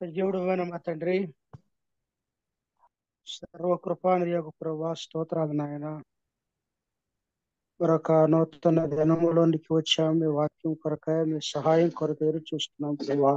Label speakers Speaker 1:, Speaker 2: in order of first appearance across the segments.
Speaker 1: సజీవుడు మా తండ్రి సర్వకృపాని యొక్క ప్రభా స్తోత్రాలు నాయన మరొక నూతన దినములోనికి వచ్చాము మీ వాక్యం కొరకాయ మీ సహాయం కొరకు ఎదురు చూస్తున్నాం ప్రభా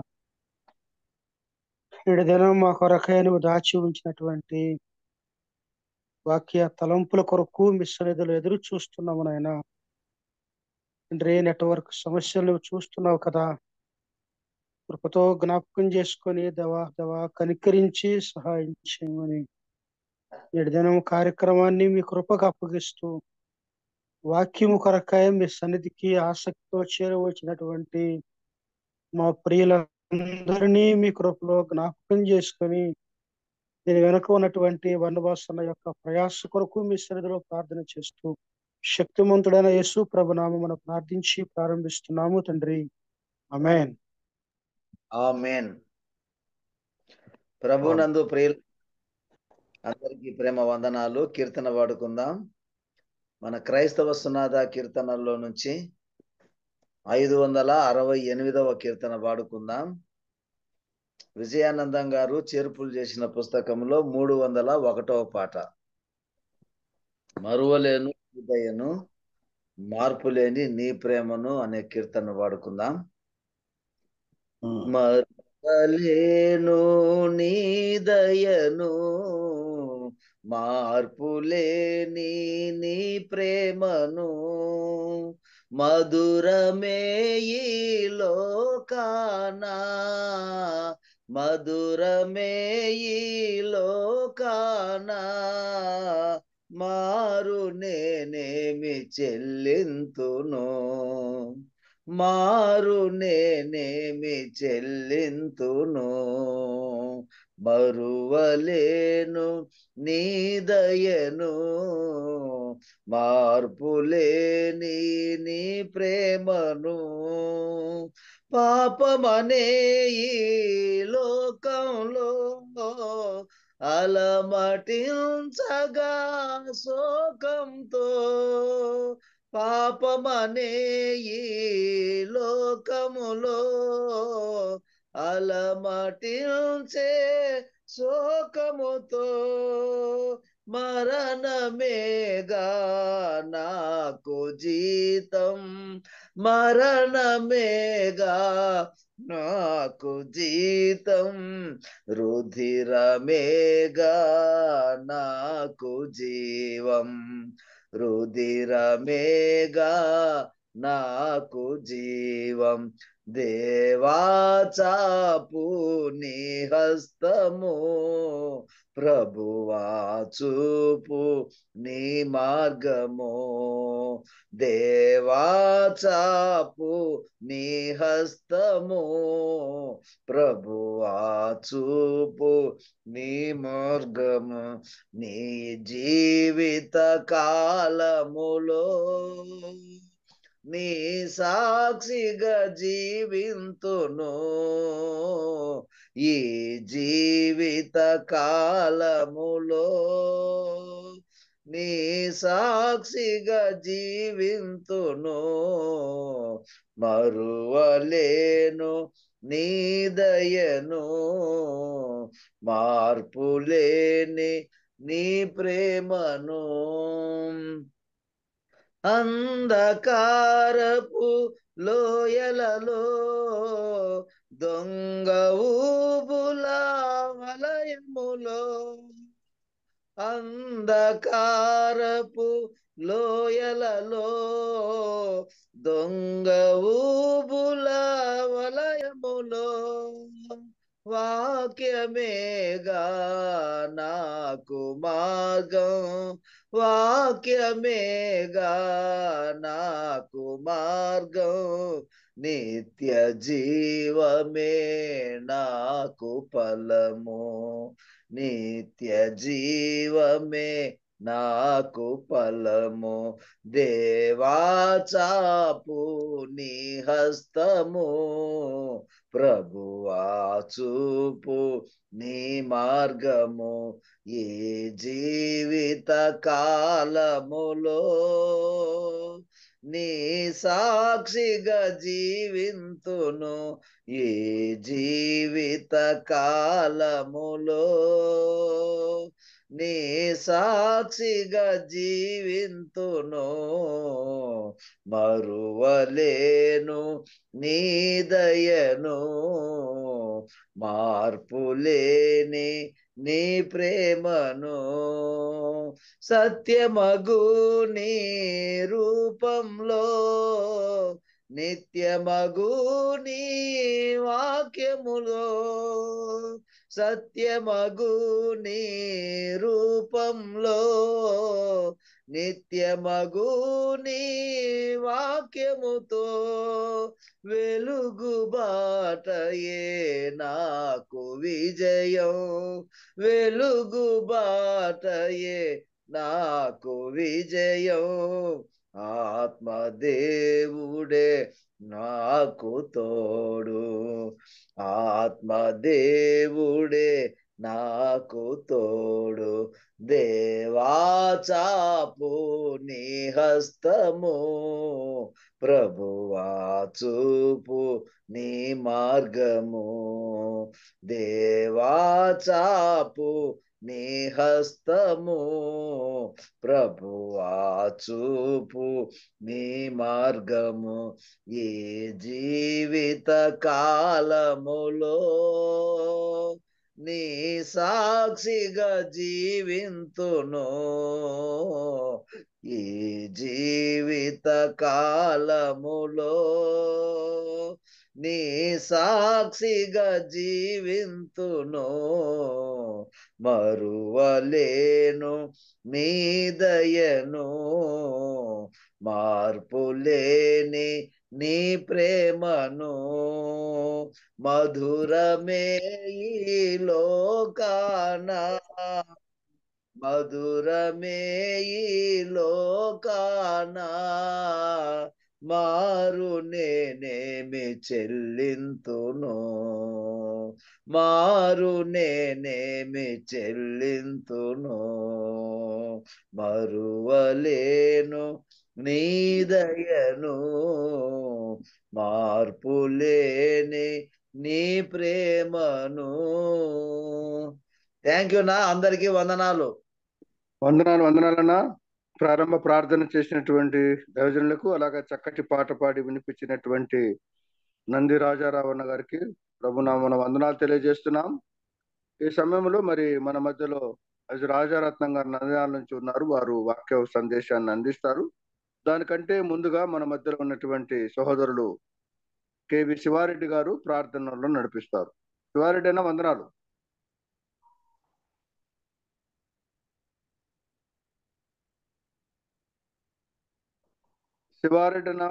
Speaker 1: నేడు దినం మా కొరకాయ నువ్వు దాచి ఉంచినటువంటి వాక్య తలంపుల కొరకు మీ సన్నిధిలో ఎదురు చూస్తున్నాము నాయన తండ్రి నెట్వర్క్ సమస్యలు నువ్వు చూస్తున్నావు కదా కృపతో జ్ఞాపకం చేసుకొని దవా దవా కనికరించి సహాయం చేయమని నేడు దినం కార్యక్రమాన్ని మీ కృపకు అప్పగిస్తూ వాక్యము కొరకాయ మీ సన్నిధికి ఆసక్తితో చేరవచ్చినటువంటి మా ప్రియులందరినీ మీ కృపలో జ్ఞాపకం చేసుకొని దీని వెనుక ఉన్నటువంటి వనవాసన యొక్క ప్రయాస కొరకు మీ సన్నిధిలో ప్రార్థన చేస్తూ శక్తిమంతుడైన యేసు ప్రభునామమును ప్రార్థించి ప్రారంభిస్తున్నాము తండ్రి అమెన్
Speaker 2: ఆమెన్ ప్రభునందు ప్రియులు అందరికీ ప్రేమ వందనాలు కీర్తన పాడుకుందాం మన క్రైస్తవ సునాద కీర్తనల్లో నుంచి ఐదు వందల అరవై ఎనిమిదవ కీర్తన పాడుకుందాం విజయానందం గారు చేర్పులు చేసిన పుస్తకంలో మూడు వందల ఒకటవ పాట మరువలేను హృదయను మార్పులేని నీ ప్రేమను అనే కీర్తన పాడుకుందాం మరలేను నీ దయను మార్పులేని నీ ప్రేమను మధురమే ఈ లోకానా మధురమే ఈ లోకానా మారు నేనేమి చెల్లింతును మారు నేనేమి చెల్లింతును మరువలేను నీ దయను మార్పులేని నీ ప్రేమను పాపమనే ఈ లోకంలో అలమటించగా శోకంతో పాపమనే ఈ లోకములో అలమటించే శోకముతో మరణమేగా నాకు జీతం మరణమేగా నాకు జీతం రుధిరమేగా నాకు జీవం రుధిరమేగా నాకు జీవం దేవాచాపు నీ హస్తము ప్రభువా చూపు నీ మార్గము దేవాచాపు నీ హస్తము ప్రభువా చూపు నీ మార్గము నీ జీవిత కాలములో నీ సాక్షిగా జీవింతును ఈ జీవిత కాలములో నీ సాక్షిగా జీవింతును మరువలేను నీ దయను మార్పులేని నీ ప్రేమను అంధకారపు లోయలలో దొంగ ఊబుల వలయములో అంధకారపు లోయలలో దొంగ ఊబుల వలయములో వాక్యమేగా నాకు మార్గం వాక్యమేగా నాకు మార్గం నిత్య జీవమే నాకు ఫలము నిత్య జీవమే నాకు ఫలము దేవాచాపు నీ హస్తము ప్రభువా చూపు నీ మార్గము ఈ జీవిత కాలములో నీ సాక్షిగా జీవింతును ఈ జీవిత కాలములో నీ సాక్షిగా జీవింతును మరువలేను నీ దయను మార్పులేని నీ ప్రేమను సత్యమగు నీ రూపంలో నిత్యమగు నీ వాక్యములో సత్యమగు నీ రూపంలో నిత్యమగు నీ వాక్యముతో వెలుగు బాటయే నాకు విజయం వెలుగు బాటయే నాకు విజయం ఆత్మదేవుడే నాకు తోడు ఆత్మదేవుడే నాకు తోడు దేవాచాపు నీ హస్తము ప్రభువా చూపు నీ మార్గము దేవాచాపు నీ హస్తము ప్రభువా చూపు నీ మార్గము ఈ జీవిత కాలములో నీ సాక్షిగా జీవింతును ఈ జీవిత కాలములో నీ సాక్షిగా జీవింతును మరువలేను నీ దయను మార్పులేని నీ ప్రేమను మధురమే ఈ లోకాన మధురమే ఈ లోకాన మారు నేనేమి చెల్లింతును మారు నేనేమి చెల్లింతును మరువలేను నీ దయను మార్పులేని నీ ప్రేమను థ్యాంక్ యూ నా అందరికీ వందనాలు
Speaker 3: వందనాలు వందనాలన్నా ప్రారంభ ప్రార్థన చేసినటువంటి దైవజనులకు అలాగే చక్కటి పాట పాడి వినిపించినటువంటి నంది రాజారావు అన్న గారికి ప్రభునామన వందనాలు తెలియజేస్తున్నాం ఈ సమయంలో మరి మన మధ్యలో అది రాజారత్నం గారు నంద్యాల నుంచి ఉన్నారు వారు వాక్య సందేశాన్ని అందిస్తారు దానికంటే ముందుగా మన మధ్యలో ఉన్నటువంటి సహోదరులు కేవి శివారెడ్డి గారు ప్రార్థనలో నడిపిస్తారు శివారెడ్డి అన్న వందనాలు శివారెడ్డి అన్న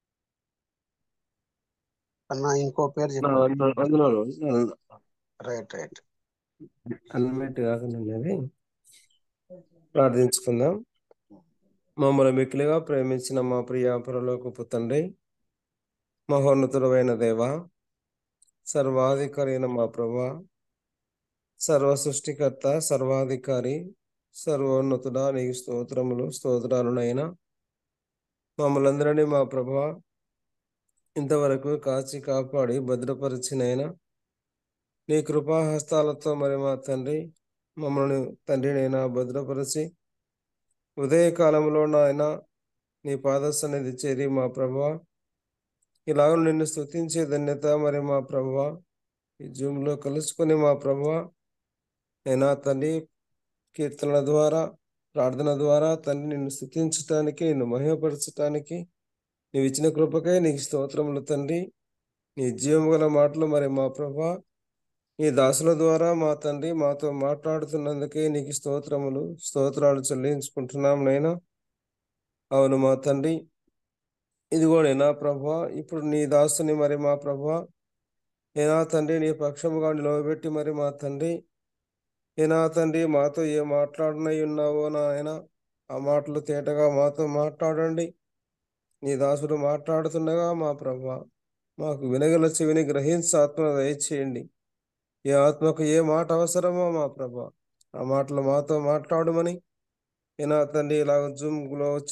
Speaker 4: అన్న ఇంకో పేరు
Speaker 5: నా
Speaker 4: చెప్పు
Speaker 5: వంద- వందనాలు
Speaker 4: రైట్ రైట్
Speaker 5: అన్మెంట్ కాకుండా ఉన్నది ప్రార్థించుకుందాం మమ్మల్ని మిక్కిలిగా ప్రేమించిన మా ప్రియ పరలోకపు తండ్రి మహోన్నతుడమైన దేవ సర్వాధికారి అయిన మా ప్రభా సర్వ సృష్టికర్త సర్వాధికారి సర్వోన్నతుడా నీకు స్తోత్రములు స్తోత్రాలునైనా మమ్మల్ందరినీ మా ప్రభా ఇంతవరకు కాచి కాపాడి భద్రపరిచినైనా నీ కృపాహస్తాలతో మరి మా తండ్రి మమ్మల్ని తండ్రినైనా భద్రపరిచి ఉదయకాలంలో నాయన నీ పాద సన్నిధి చేరి మా ప్రభా ఇలాగ నిన్ను స్తుతించే ధన్యత మరి మా ప్రభా ఈ జూమ్లో కలుసుకొని మా ప్రభా అయినా తండ్రి కీర్తనల ద్వారా ప్రార్థన ద్వారా తండ్రి నిన్ను స్తుతించటానికి నిన్ను మహిమపరచటానికి నీవు ఇచ్చిన కృపకై నీకు స్తోత్రములు తండ్రి నీ జీవము గల మాటలు మరి మా ప్రభా నీ దాసుల ద్వారా మా తండ్రి మాతో మాట్లాడుతున్నందుకే నీకు స్తోత్రములు స్తోత్రాలు చెల్లించుకుంటున్నాం నైనా అవును మా తండ్రి ఇదిగో నేనా ప్రభా ఇప్పుడు నీ దాసుని మరి మా ప్రభా ఏనా తండ్రి నీ పక్షముగా నిలవబెట్టి మరి మా తండ్రి ఏనా తండ్రి మాతో ఏ మాట్లాడనై ఉన్నావో నాయన ఆ మాటలు తేటగా మాతో మాట్లాడండి నీ దాసుడు మాట్లాడుతుండగా మా ప్రభా మాకు వినగల చెవిని గ్రహించి ఆత్మ దయచేయండి ఏ ఆత్మకు ఏ మాట అవసరమో మా ప్రభా ఆ మాటలు మాతో మాట్లాడమని ఏనా తండ్రి ఇలాగ జూమ్లో వచ్చిన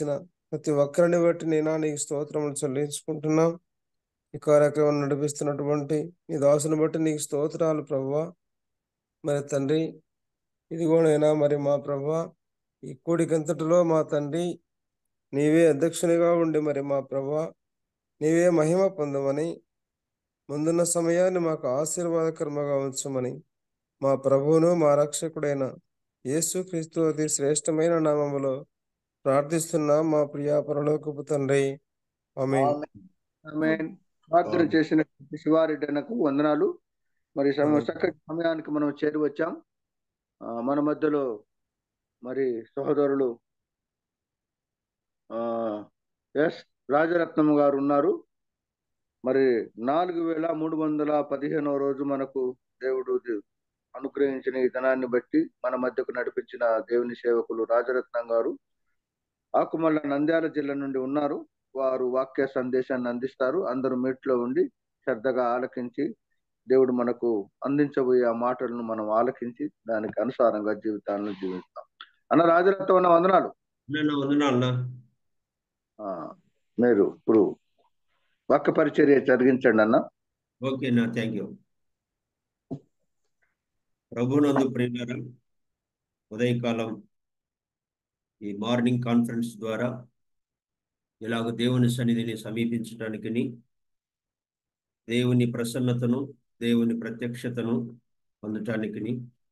Speaker 5: ప్రతి ఒక్కరిని బట్టి నేను నీకు స్తోత్రములు చెల్లించుకుంటున్నాం ఈ కార్యక్రమం నడిపిస్తున్నటువంటి నీ దాసుని బట్టి నీకు స్తోత్రాలు ప్రభువా మరి తండ్రి ఇదిగోనైనా మరి మా ప్రభువా ఈ కూడికంతటిలో మా తండ్రి నీవే అధ్యక్షునిగా ఉండి మరి మా ప్రభువా నీవే మహిమ పొందమని ముందున్న సమయాన్ని మాకు ఆశీర్వాదకరముగా ఉంచమని మా ప్రభువును మా రక్షకుడైన యేసు క్రీస్తు అతి శ్రేష్టమైన నామములో ప్రార్థిస్తున్నాం మా ప్రియ పరలోకపు తండ్రి ఆమేన్
Speaker 2: ఆమేన్.
Speaker 3: ఆమేన్. ప్రార్థన
Speaker 2: ఆమేన్.
Speaker 3: చేసిన శివారెడ్డి అన్నకు వందనాలు మరి సమ-
Speaker 5: ఆమేన్.
Speaker 3: చక్కటి సమయానికి మనం చేరి వచ్చాం ఆ, మన మధ్యలో మరి సహోదరులు ఆ ఎస్ రాజరత్నం గారు ఉన్నారు మరి నాలుగు వేల మూడు వందల పదిహేనవ రోజు మనకు దేవుడు ది- అనుగ్రహించిన ఈ ధనాన్ని బట్టి మన మధ్యకు నడిపించిన దేవుని సేవకులు రాజరత్నం గారు ఆకుమల్ల నంద్యాల జిల్లా నుండి ఉన్నారు వారు వాక్య సందేశాన్ని అందిస్తారు అందరూ మీట్లో ఉండి శ్రద్ధగా ఆలకించి దేవుడు మనకు అందించబోయే ఆ మాటలను మనం ఆలకించి దానికి అనుసారంగా జీవితాలను జీవిస్తాం అన్న రాజరత్నం అన్న వందనాలు
Speaker 6: అన్న వందనాలు అన్న
Speaker 3: ఆ, మీరు ఇప్పుడు వాక్య పరిచర్య జరిగించండి అన్న
Speaker 6: ఓకే అన్న థ్యాంక్ యూ ప్రభునందు ప్రియులారా ఉదయకాలం ఈ మార్నింగ్ కాన్ఫరెన్స్ ద్వారా ఇలాగ దేవుని సన్నిధిని సమీపించటానికి దేవుని ప్రసన్నతను దేవుని ప్రత్యక్షతను పొందటానికి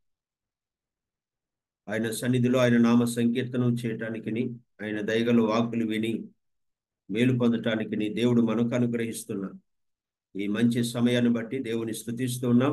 Speaker 6: ఆయన సన్నిధిలో ఆయన నామ సంకీర్తనం చేయటానికి ఆయన దయగల వాక్కులు విని మేలు పొందటానికి దేవుడు మనకు అనుగ్రహిస్తున్న ఈ మంచి సమయాన్ని బట్టి దేవుని స్థుతిస్తూ ఉన్నాం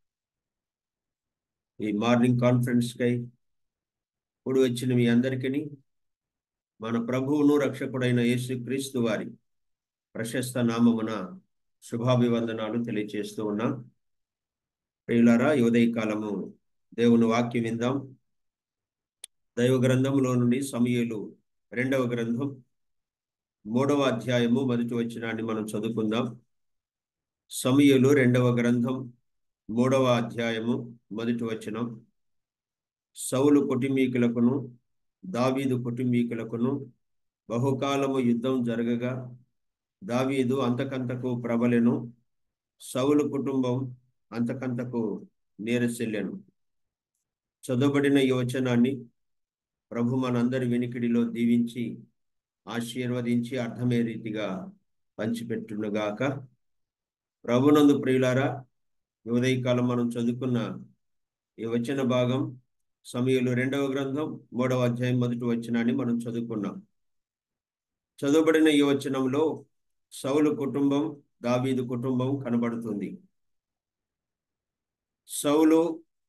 Speaker 6: ఈ మార్నింగ్ కాన్ఫరెన్స్ కై ఇప్పుడు వచ్చిన మీ అందరికీ మన ప్రభువును రక్షకుడైన యేసు క్రీస్తు వారి ప్రశస్త నామమున శుభాభివందనాలు తెలియజేస్తూ ఉన్నాం ప్రియులారా ఈ ఉదయకాలము దేవుని వాక్యం విందాం దైవ గ్రంథంలో నుండి సమయలు రెండవ గ్రంథం మూడవ అధ్యాయము మొదటి వచనాన్ని మనం చదువుకుందాం సమయలు రెండవ గ్రంథం మూడవ అధ్యాయము మొదటి వచనం సౌలు కుటుంబీకులకును దావీదు కుటుంబీకులకును బహుకాలము యుద్ధం జరగగా దావీదు అంతకంతకు ప్రబలెను సౌలు కుటుంబం అంతకంతకు నీరసిల్లెను చదువుబడిన ఈ వచనాన్ని ప్రభు మనందరి వెనికిడిలో దీవించి ఆశీర్వదించి అర్థమే రీతిగా పంచిపెట్టునుగాక ప్రభునందు ప్రియులారా ఈ ఉదయకాలం మనం చదువుకున్న ఈ వచన భాగం సమయంలో రెండవ గ్రంథం మూడవ అధ్యాయం మొదటి వచనాన్ని మనం చదువుకున్నాం చదువుబడిన ఈ వచనంలో సౌలు కుటుంబం దావీదు కుటుంబం కనబడుతుంది సౌలు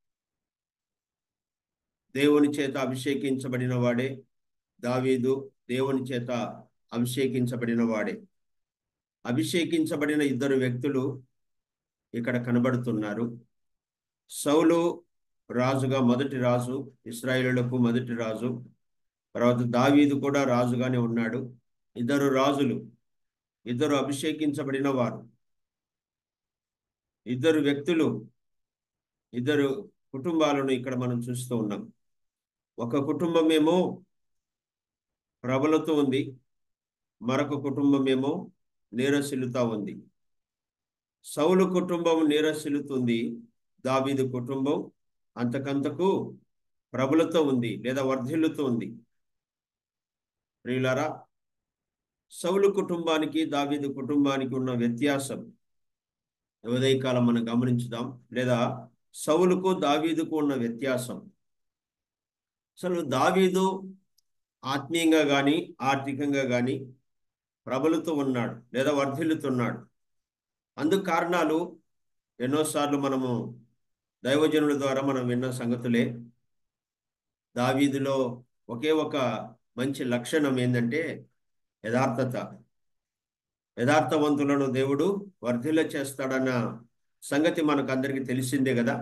Speaker 6: దేవుని చేత అభిషేకించబడిన వాడే దావీదు దేవుని చేత అభిషేకించబడిన వాడే అభిషేకించబడిన ఇద్దరు వ్యక్తులు ఇక్కడ కనబడుతున్నారు సౌలు రాజుగా మొదటి రాజు ఇస్రాయేలులకు మొదటి రాజు తర్వాత దావీదు కూడా రాజుగానే ఉన్నాడు ఇద్దరు రాజులు ఇద్దరు అభిషేకించబడిన వారు ఇద్దరు వ్యక్తులు ఇద్దరు కుటుంబాలను ఇక్కడ మనం చూస్తూ ఉన్నాం ఒక కుటుంబం ఏమో ప్రబలతో ఉంది మరొక కుటుంబం ఏమో నీరసిల్లుతా ఉంది సౌలు కుటుంబం నీరసిల్లుతుంది దావీదు కుటుంబం అంతకంతకు ప్రబలతో ఉంది లేదా వర్ధిల్లుతూ ఉంది ప్రియులారా సౌలు కుటుంబానికి దావీదు కుటుంబానికి ఉన్న వ్యత్యాసం ఉదయకాలం మనం గమనించుదాం లేదా సౌలుకు దావీదుకు ఉన్న వ్యత్యాసం అసలు దావీదు ఆత్మీయంగా కానీ ఆర్థికంగా కానీ ప్రబలుతూ ఉన్నాడు లేదా వర్ధిల్లుతున్నాడు అందుకు కారణాలు ఎన్నోసార్లు మనము దైవజనుల ద్వారా మనం విన్న సంగతులే దావీదులో ఒకే ఒక మంచి లక్షణం ఏంటంటే యథార్థత యథార్థవంతులను దేవుడు వర్ధిల్ల చేస్తాడన్న సంగతి మనకు అందరికీ తెలిసిందే కదా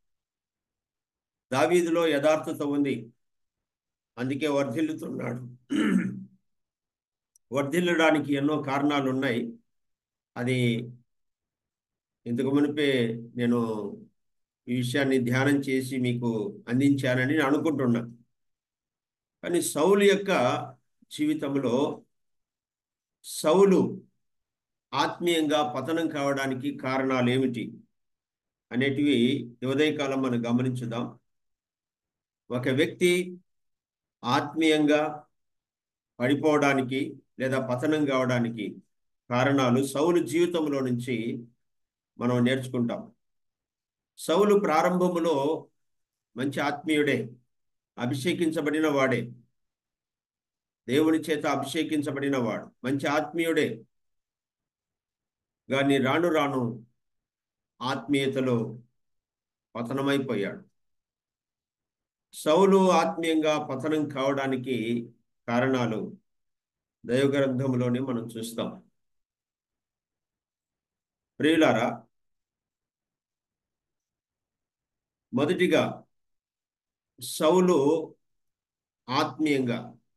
Speaker 6: దావీదులో యథార్థత ఉంది అందుకే వర్ధిల్లుతున్నాడు వర్ధిల్లడానికి ఎన్నో కారణాలు ఉన్నాయి అది ఇంతకు మునిపే నేను ఈ విషయాన్ని ధ్యానం చేసి మీకు అందించానని నేను అనుకుంటున్నా కానీ సౌలు యొక్క జీవితంలో సౌలు ఆత్మీయంగా పతనం కావడానికి కారణాలు ఏమిటి అనేటివి ఈ ఉదయకాలం మనం గమనించుదాం ఒక వ్యక్తి ఆత్మీయంగా పడిపోవడానికి లేదా పతనం కావడానికి కారణాలు సౌలు జీవితంలో నుంచి మనం నేర్చుకుంటాం సౌలు ప్రారంభములో మంచి ఆత్మీయుడే అభిషేకించబడిన వాడే దేవుని చేత అభిషేకించబడిన వాడు మంచి ఆత్మీయుడే కానీ రాను రాను ఆత్మీయతలో పతనమైపోయాడు సౌలు ఆత్మీయంగా పతనం కావడానికి కారణాలు దైవగ్రంథంలోనే మనం చూస్తాం ప్రియులారా మొదటిగా సౌలు ఆత్మీయంగా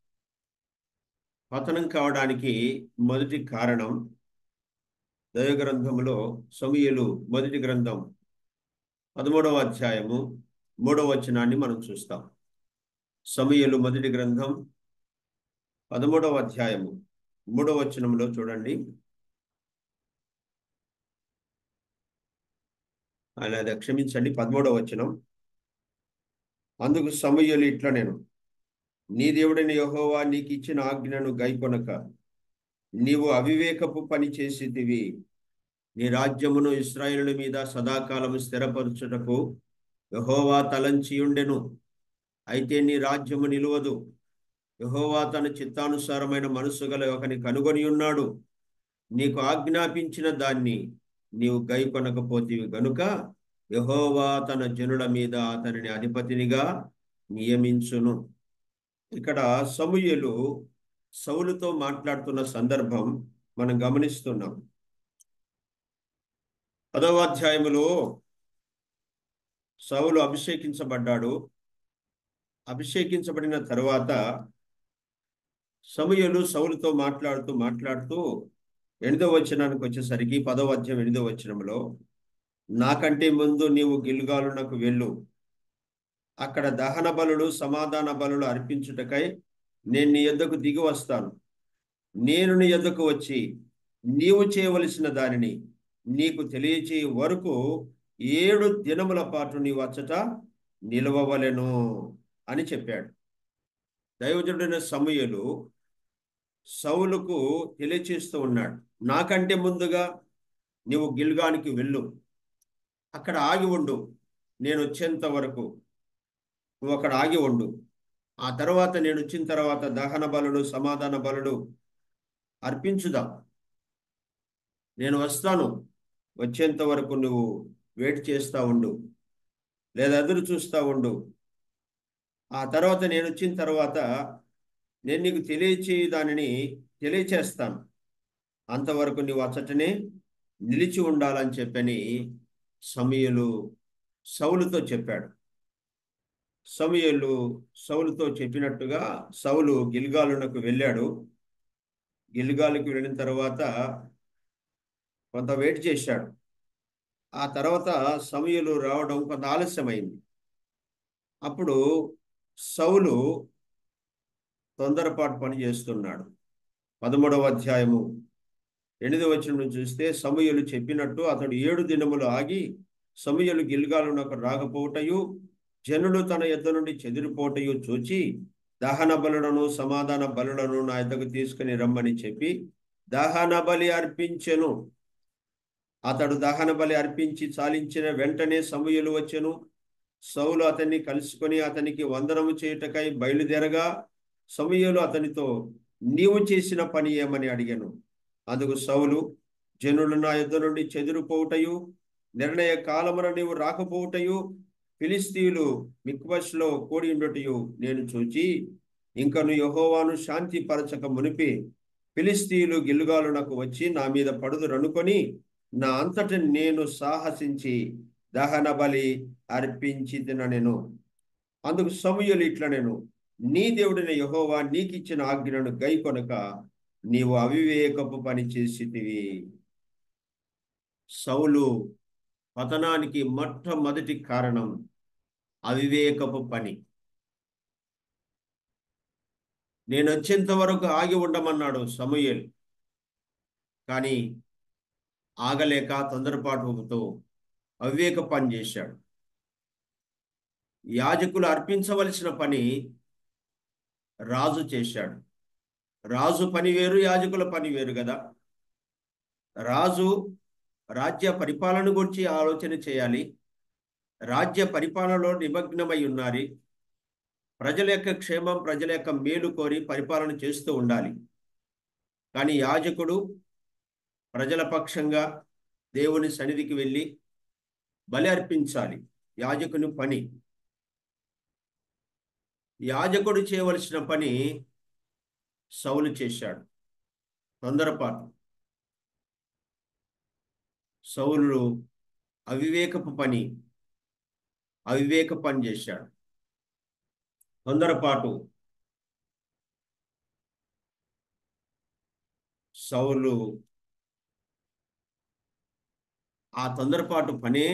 Speaker 6: పతనం కావడానికి మొదటి కారణం దైవగ్రంథంలో సమయలు మొదటి గ్రంథం పదమూడవ అధ్యాయము మూడవ వచనాన్ని మనం చూస్తాం సమయలు మొదటి గ్రంథం పదమూడవ అధ్యాయము మూడవ వచనంలో చూడండి అలాగే క్షమించండి పదమూడవ వచనం అందుకు సమయలు ఇట్లా నేను నీ దేవుడైన యహోవా నీకు ఇచ్చిన ఆజ్ఞను గైకొనక నీవు అవివేకపు పని చేసేదివి నీ రాజ్యమును ఇస్రాయేలుల మీద సదాకాలము స్థిరపరచుటకు యహోవా తలంచి ఉండెను అయితే నీ రాజ్యము నిలువదు యహోవా తన చిత్తానుసారమైన మనసు గల ఒకని కనుగొని ఉన్నాడు నీకు ఆజ్ఞాపించిన దాన్ని నీవు గైకొనకపోతేవి గనుక యహోవా తన జనుల మీద అతనిని అధిపతినిగా నియమించును ఇక్కడ సమూయలు సౌలుతో మాట్లాడుతున్న సందర్భం మనం గమనిస్తున్నాం పదవ అధ్యాయములో సౌలు అభిషేకించబడ్డాడు అభిషేకించబడిన తరువాత సమూయలు సౌలుతో మాట్లాడుతూ మాట్లాడుతూ ఎనిమిదవ వచనానికి వచ్చేసరికి పదవ అధ్యాయం ఎనిమిదవ వచనంలో నాకంటే ముందు నీవు గిల్గాలునకు వెళ్ళు అక్కడ దహన బలులు సమాధాన బలులు అర్పించుటకై నేను నీ యొద్దకు దిగి వస్తాను నేను నీ యొద్దకు వచ్చి నీవు చేయవలసిన దానిని నీకు తెలియచే వరకు ఏడు దినముల పాటు నీవు అచ్చట నిలవవలెను అని చెప్పాడు దైవజుడైన సమయలు సౌలుకు తెలియచేస్తూ ఉన్నాడు నాకంటే ముందుగా నీవు గిల్గానికి వెళ్ళు అక్కడ ఆగి ఉండు నేను వచ్చేంత వరకు నువ్వు అక్కడ ఆగి ఉండు ఆ తర్వాత నేను వచ్చిన తర్వాత దహన బలుడు సమాధాన బలుడు అర్పించుదాం నేను వస్తాను వచ్చేంత వరకు నువ్వు వెయిట్ చేస్తూ ఉండు లేదా ఎదురు చూస్తూ ఉండు ఆ తర్వాత నేను వచ్చిన తర్వాత నేను నీకు తెలియచే దానిని తెలియచేస్తాను అంతవరకు నువ్వు అచ్చటనే నిలిచి ఉండాలని చెప్పని సమయలు సౌలుతో చెప్పాడు సమయలు సౌలుతో చెప్పినట్టుగా సౌలు గిల్గాలునకు వెళ్ళాడు గిల్గాలుకు వెళ్ళిన తర్వాత కొంత వెయిట్ చేశాడు ఆ తర్వాత సమయలు రావడం కొంత ఆలస్యమైంది అప్పుడు సౌలు తొందరపాటు పని చేస్తున్నాడు పదమూడవ అధ్యాయము ఎనిమిది వచ్చిన చూస్తే సమయలు చెప్పినట్టు అతడు ఏడు దినములు ఆగి సమయలు గిల్గాలునకు రాకపోవటయు జనులు తన యొద్ద నుండి చెదిరిపోటయు చూచి దహన బలులను సమాధాన బలులను నా యొద్దకు తీసుకుని రమ్మని చెప్పి దహన బలి అర్పించెను అతడు దహన బలి అర్పించి చాలించిన వెంటనే సమయలు వచ్చెను సౌలు అతన్ని కలుసుకొని అతనికి వందనము చేయుటకై బయలుదేరగా సమయలు అతనితో నీవు చేసిన పని ఏమని అడిగాను అందుకు సౌలు జనులు నా యుద్ధ నుండి చెదిరిపోవుటయు నిర్ణయ కాలమున నీవు రాకపోవుటయు ఫిలిస్తీయులు మిక్వష్లో కూడి ఉండటయు నేను చూచి ఇంకను యహోవాను శాంతి పరచక మునిపి ఫిలిస్తీయులు గిల్లుగాలునకు వచ్చి నా మీద పడుదురనుకొని నా అంతటి నేను సాహసించి దహన బలి అర్పించి నేను అందుకు సమయలు ఇట్లా నేను నీ దేవుడిన యహోవా నీకిచ్చిన ఆజ్ఞను గైకొనక నీవు అవివేకపు పని చేసితివి సౌలు పతనానికి మొట్టమొదటి కారణం అవివేకపు పని నేను వచ్చేంత వరకు ఆగి ఉండమన్నాడు సమూయేల్ కానీ ఆగలేక తొందరపాటుతో అవివేక పని చేశాడు యాజకులు అర్పించవలసిన పని రాజు చేశాడు రాజు పని వేరు యాజకుల పని వేరు కదా రాజు రాజ్య పరిపాలన గురించి ఆలోచన చేయాలి రాజ్య పరిపాలనలో నిమగ్నమై ఉన్నారు ప్రజల యొక్క క్షేమం ప్రజల యొక్క మేలు కోరి పరిపాలన చేస్తూ ఉండాలి కానీ యాజకుడు ప్రజల పక్షంగా దేవుని సన్నిధికి వెళ్ళి బలి అర్పించాలి యాజకుని పని యాజకుడు చేయవలసిన పని సౌలు చేశాడు తొందరపాటు సౌలు అవివేకపు పని అవివేక పని చేశాడు తొందరపాటు సౌలు ఆ తొందరపాటు పనే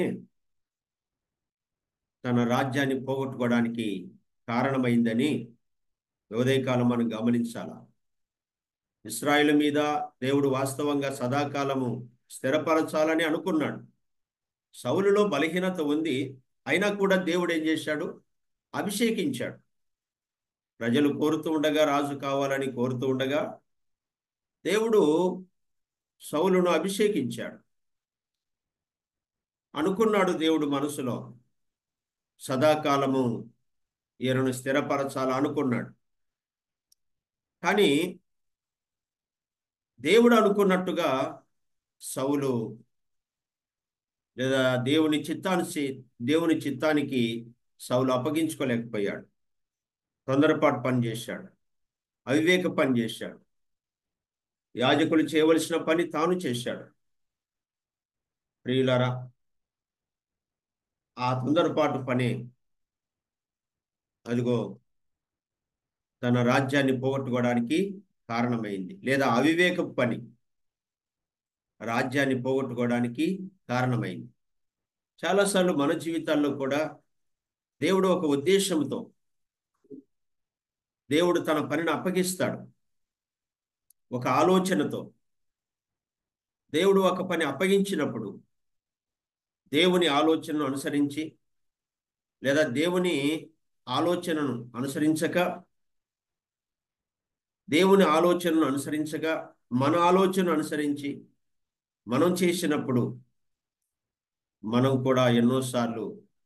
Speaker 6: తన రాజ్యాన్ని పోగొట్టుకోవడానికి కారణమైందని ఉదయకాలం మనం గమనించాల ఇస్రాయిల్ మీద దేవుడు వాస్తవంగా సదాకాలము స్థిరపరచాలని అనుకున్నాడు సౌలులో బలహీనత ఉంది అయినా కూడా దేవుడు ఏం చేశాడు అభిషేకించాడు ప్రజలు కోరుతూ ఉండగా రాజు కావాలని కోరుతూ ఉండగా దేవుడు సౌలును అభిషేకించాడు అనుకున్నాడు దేవుడు మనసులో సదాకాలము ఈయనను స్థిరపరచాల అనుకున్నాడు కానీ దేవుడు అనుకున్నట్టుగా సౌలు లేదా దేవుని చిత్తాన్ని దేవుని చిత్తానికి సౌలు అప్పగించుకోలేకపోయాడు తొందరపాటు పని చేశాడు అవివేక పని చేశాడు యాజకులు చేయవలసిన పని తాను చేశాడు ప్రియులరా ఆ తొందరపాటు పని అదిగో తన రాజ్యాన్ని పోగొట్టుకోవడానికి కారణమైంది లేదా అవివేక పని రాజ్యాన్ని పోగొట్టుకోవడానికి కారణమైంది చాలాసార్లు మన జీవితాల్లో కూడా దేవుడు ఒక ఉద్దేశంతో దేవుడు తన పనిని అప్పగిస్తాడు ఒక ఆలోచనతో దేవుడు ఒక పని అప్పగించినప్పుడు దేవుని ఆలోచనను అనుసరించి లేదా దేవుని ఆలోచనను అనుసరించక దేవుని ఆలోచనను అనుసరించక మన ఆలోచనను అనుసరించి మనం చేసినప్పుడు మనం కూడా ఎన్నోసార్లు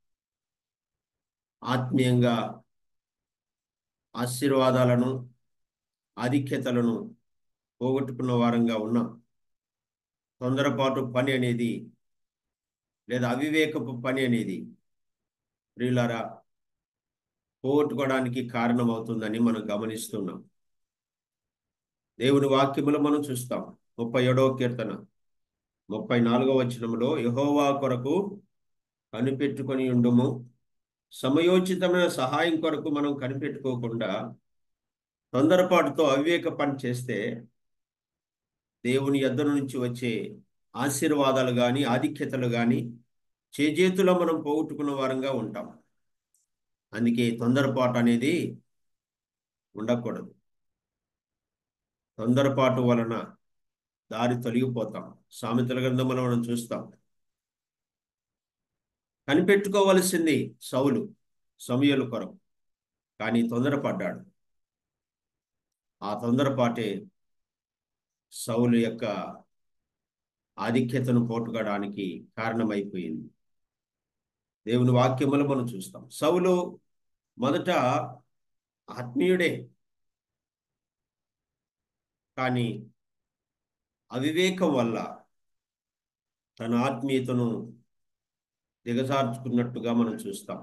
Speaker 6: ఆత్మీయంగా ఆశీర్వాదాలను ఆధిక్యతలను పోగొట్టుకున్న వారంగా ఉన్నాం తొందరపాటు పని అనేది లేదా అవివేకపు పని అనేది ప్రియులారా పోగొట్టుకోవడానికి కారణమవుతుందని మనం గమనిస్తున్నాం దేవుని వాక్యములు మనం చూస్తాం ముప్పై ఏడవ కీర్తన ముప్పై నాలుగవ వచనంలో యహోవా కొరకు కనిపెట్టుకొని ఉండుము సమయోచితమైన సహాయం కొరకు మనం కనిపెట్టుకోకుండా తొందరపాటుతో అవివేక పని చేస్తే దేవుని ఎద్దరు నుంచి వచ్చే ఆశీర్వాదాలు కానీ ఆధిక్యతలు కానీ చేజేతులో మనం పోగొట్టుకున్న వారంగా ఉంటాం అందుకే తొందరపాటు అనేది ఉండకూడదు తొందరపాటు వలన దారి తొలగిపోతాం సామెతల గ్రంథంలో మనం చూస్తాం కనిపెట్టుకోవలసింది సౌలు సమయలు కొరకు కానీ తొందరపడ్డాడు ఆ తొందరపాటే సౌలు యొక్క ఆధిక్యతను పోటుకోవడానికి కారణమైపోయింది దేవుని వాక్యములు మనం చూస్తాం సౌలు మొదట ఆత్మీయుడే కానీ అవివేకం వల్ల తన ఆత్మీయతను దిగజార్చుకున్నట్టుగా మనం చూస్తాం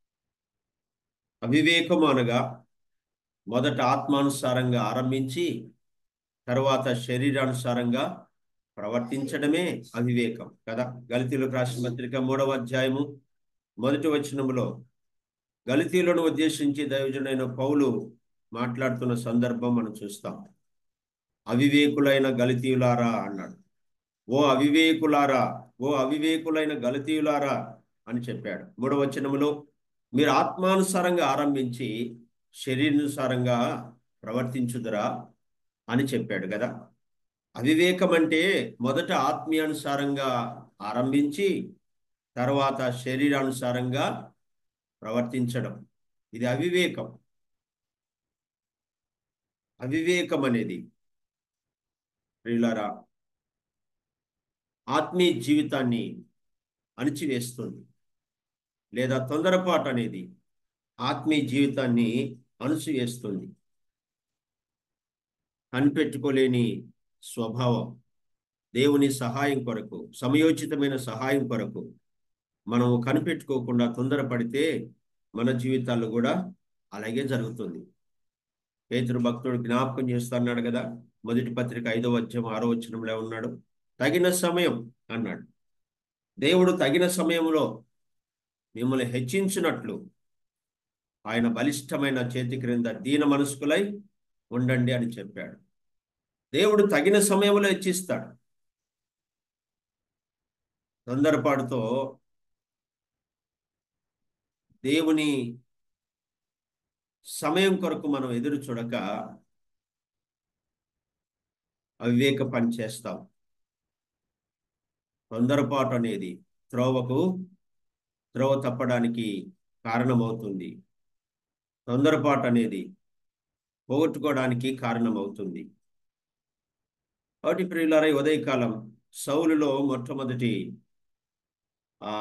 Speaker 6: అవివేకం అనగా మొదట ఆత్మానుసారంగా ఆరంభించి తర్వాత శరీరానుసారంగా ప్రవర్తించడమే అవివేకం కదా గలితీలకు రాసిన పత్రిక మూడవ అధ్యాయము మొదటి వచనములో గలితీలను ఉద్దేశించి దైవజుడైన పౌలు మాట్లాడుతున్న సందర్భం మనం చూస్తాం అవివేకులైన గలితీయులారా అన్నాడు ఓ అవివేకులారా ఓ అవివేకులైన గలితీయులారా అని చెప్పాడు మూడవ వచనములో మీరు ఆత్మానుసారంగా ఆరంభించి శరీరానుసారంగా ప్రవర్తించుదురా అని చెప్పాడు కదా అవివేకం అంటే మొదట ఆత్మీయానుసారంగా ఆరంభించి తర్వాత శరీరానుసారంగా ప్రవర్తించడం ఇది అవివేకం అవివేకం అనేది ప్రియులారా ఆత్మీయ జీవితాన్ని అణిచివేస్తుంది లేదా తొందరపాటు అనేది ఆత్మీయ జీవితాన్ని అణిచివేస్తుంది కనిపెట్టుకోలేని స్వభావం దేవుని సహాయం కొరకు సమయోచితమైన సహాయం కొరకు మనం కనిపెట్టుకోకుండా తొందరపడితే మన జీవితాల్లో కూడా అలాగే జరుగుతుంది పేతురు భక్తుడు జ్ఞాపకం చేస్తున్నాడు కదా మొదటి పత్రిక ఐదో అధ్యాయం ఆరో వచనంలో ఉన్నాడు తగిన సమయం అన్నాడు దేవుడు తగిన సమయంలో మిమ్మల్ని హెచ్చించినట్లు ఆయన బలిష్టమైన చేతి క్రింద దీన మనస్కులై ఉండండి అని చెప్పాడు దేవుడు తగిన సమయంలో హెచ్చిస్తాడు తొందరపాటుతో దేవుని సమయం కొరకు మనం ఎదురు చూడక అవివేక పని చేస్తాం తొందరపాటు అనేది త్రోవకు త్రోవ తప్పడానికి కారణమవుతుంది తొందరపాటు అనేది పోగొట్టుకోవడానికి కారణమవుతుంది కాబట్టి ప్రియులారా ఈ ఉదయకాలం సౌలులో మొట్టమొదటి ఆ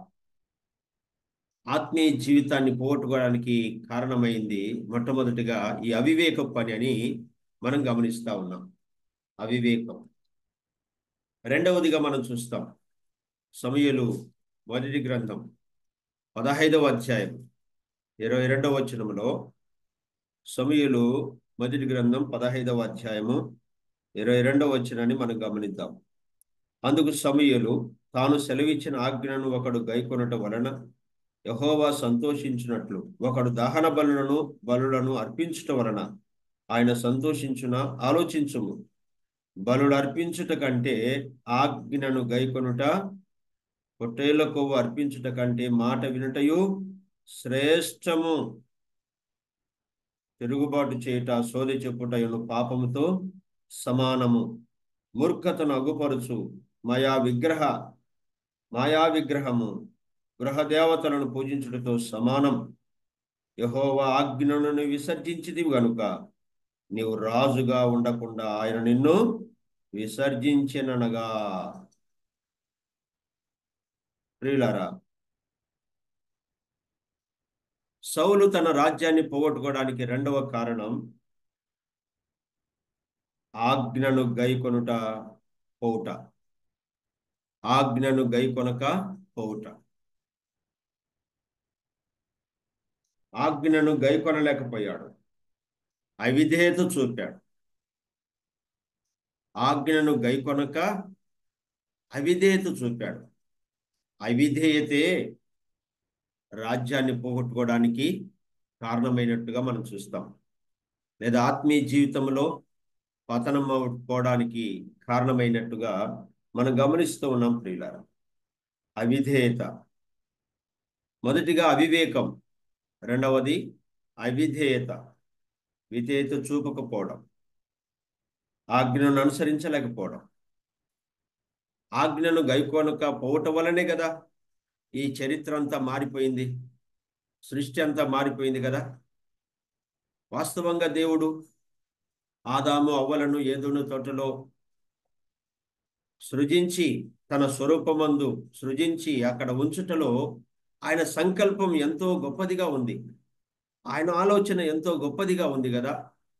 Speaker 6: ఆత్మీయ జీవితాన్ని పోగొట్టుకోవడానికి కారణమైంది మొట్టమొదటిగా ఈ అవివేక పని అని మనం గమనిస్తా ఉన్నాం అవివేకం రెండవదిగా మనం చూస్తాం సమయలు మొదటి గ్రంథం పదహైదవ అధ్యాయం ఇరవై రెండవ వచనంలో సమయలు మొదటి గ్రంథం పదహైదవ అధ్యాయము ఇరవై రెండవ వచనాన్ని మనం గమనిద్దాం అందుకు సమయలు తాను సెలవిచ్చిన ఆజ్ఞను ఒకడు గైకొనట వలన యహోవా సంతోషించినట్లు ఒకడు దహన బలులను బలులను అర్పించుట వలన ఆయన సంతోషించున ఆలోచించుము బలుడు అర్పించుట కంటే ఆజ్ఞను గైకొనుట పొట్టేళ్ల కొవ్వు అర్పించుట కంటే మాట వినుటయు శ్రేష్టము తిరుగుబాటు చేయుట సోది చెప్పుటయును పాపముతో సమానము మూర్ఖతను అగుపరుచు మాయా విగ్రహ మాయా విగ్రహము గృహదేవతలను పూజించుటతో సమానం యహోవా ఆజ్ఞను విసర్జించిది గనుక నీవు రాజుగా ఉండకుండా ఆయన నిన్ను విసర్జించిననగా ప్రియులారా సౌలు తన రాజ్యాన్ని పోగొట్టుకోవడానికి రెండవ కారణం ఆజ్ఞను గైకొనుట పోవుట ఆజ్ఞను గైకొనక పోవుట ఆజ్ఞను గైకొనలేకపోయాడు అవిధేయత చూపాడు ఆజ్ఞను గైకొనక అవిధేయత చూపాడు అవిధేయతే రాజ్యాన్ని పోగొట్టుకోవడానికి కారణమైనట్టుగా మనం చూస్తాం లేదా ఆత్మీయ జీవితంలో పతనం అవ్వడానికి కారణమైనట్టుగా మనం గమనిస్తూ ఉన్నాం ప్రియులారా అవిధేయత మొదటిగా అవివేకం రెండవది అవిధేయత విధేయత చూపకపోవడం ఆజ్ఞను అనుసరించలేకపోవడం ఆజ్ఞను గైకోనక పోవటం వల్లనే కదా ఈ చరిత్ర అంతా మారిపోయింది సృష్టి అంతా మారిపోయింది కదా వాస్తవంగా దేవుడు ఆదాము అవ్వలను ఏదును తోటలో సృజించి తన స్వరూపమందు సృజించి అక్కడ ఉంచుటలో ఆయన సంకల్పం ఎంతో గొప్పదిగా ఉంది ఆయన ఆలోచన ఎంతో గొప్పదిగా ఉంది కదా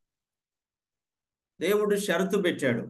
Speaker 6: దేవుడు షరతు పెట్టాడు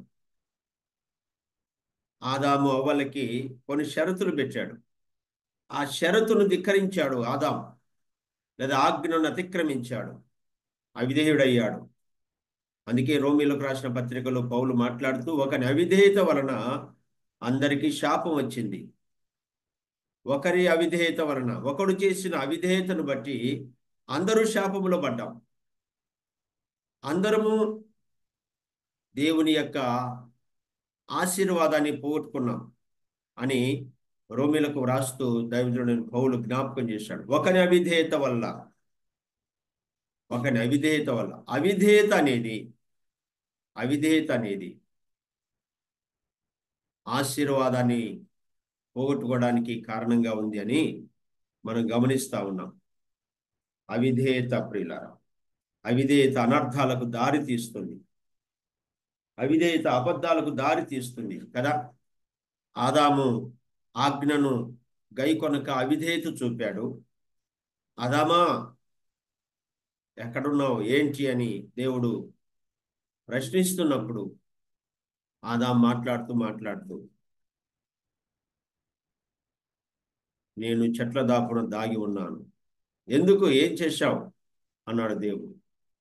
Speaker 6: ఆదాము అవ్వలకి కొన్ని షరతులు పెట్టాడు ఆ షరతును ధిక్కరించాడు ఆదాం లేదా ఆజ్ఞను అతిక్రమించాడు అవిధేయుడయ్యాడు అందుకే రోమిలకు రాసిన పత్రికలో పౌలు మాట్లాడుతూ ఒకని అవిధేయత వలన అందరికీ శాపం వచ్చింది ఒకరి అవిధేయత వలన ఒకడు చేసిన అవిధేయతను బట్టి అందరూ శాపములో పడ్డాం అందరము దేవుని యొక్క ఆశీర్వాదాన్ని పోగొట్టుకున్నాం అని రోమిలకు వ్రాస్తూ దైవజుడు పౌలు జ్ఞాపకం చేశాడు ఒకని అవిధేయత వల్ల ఒకని అవిధేయత వల్ల అవిధేయత అనేది అవిధేయత అనేది ఆశీర్వాదాన్ని పోగొట్టుకోవడానికి కారణంగా ఉంది అని మనం గమనిస్తా ఉన్నాం అవిధేయత ప్రియులారా అవిధేయత అనర్థాలకు దారి తీస్తుంది అవిధేయత అబద్ధాలకు దారి తీస్తుంది కదా ఆదాము ఆజ్ఞను గైకొనక అవిధేయత చూపాడు అదామా ఎక్కడున్నావు ఏంటి అని దేవుడు ప్రశ్నిస్తున్నప్పుడు ఆదాం మాట్లాడుతూ మాట్లాడుతూ నేను చెట్ల దాపున దాగి ఉన్నాను ఎందుకు ఏం చేశావు అన్నాడు దేవుడు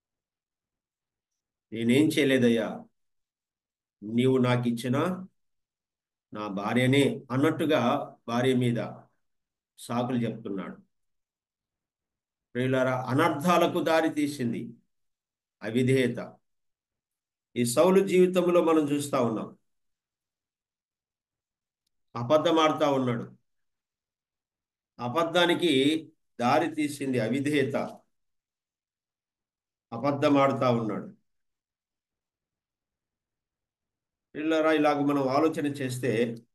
Speaker 6: నేనేం చేయలేదయ్యా నీవు నాకు ఇచ్చిన నా భార్యనే అన్నట్టుగా భార్య మీద సాకులు చెప్తున్నాడు ప్రియులారా అనర్థాలకు దారి తీసింది అవిధేయత ఈ సౌలు జీవితంలో మనం చూస్తా ఉన్నాం అబద్ధం ఆడుతా ఉన్నాడు అబద్ధానికి దారి తీసింది అవిధేయత అబద్ధం ఆడుతా ఉన్నాడు పిల్లరా ఇలాగ మనం ఆలోచన చేస్తే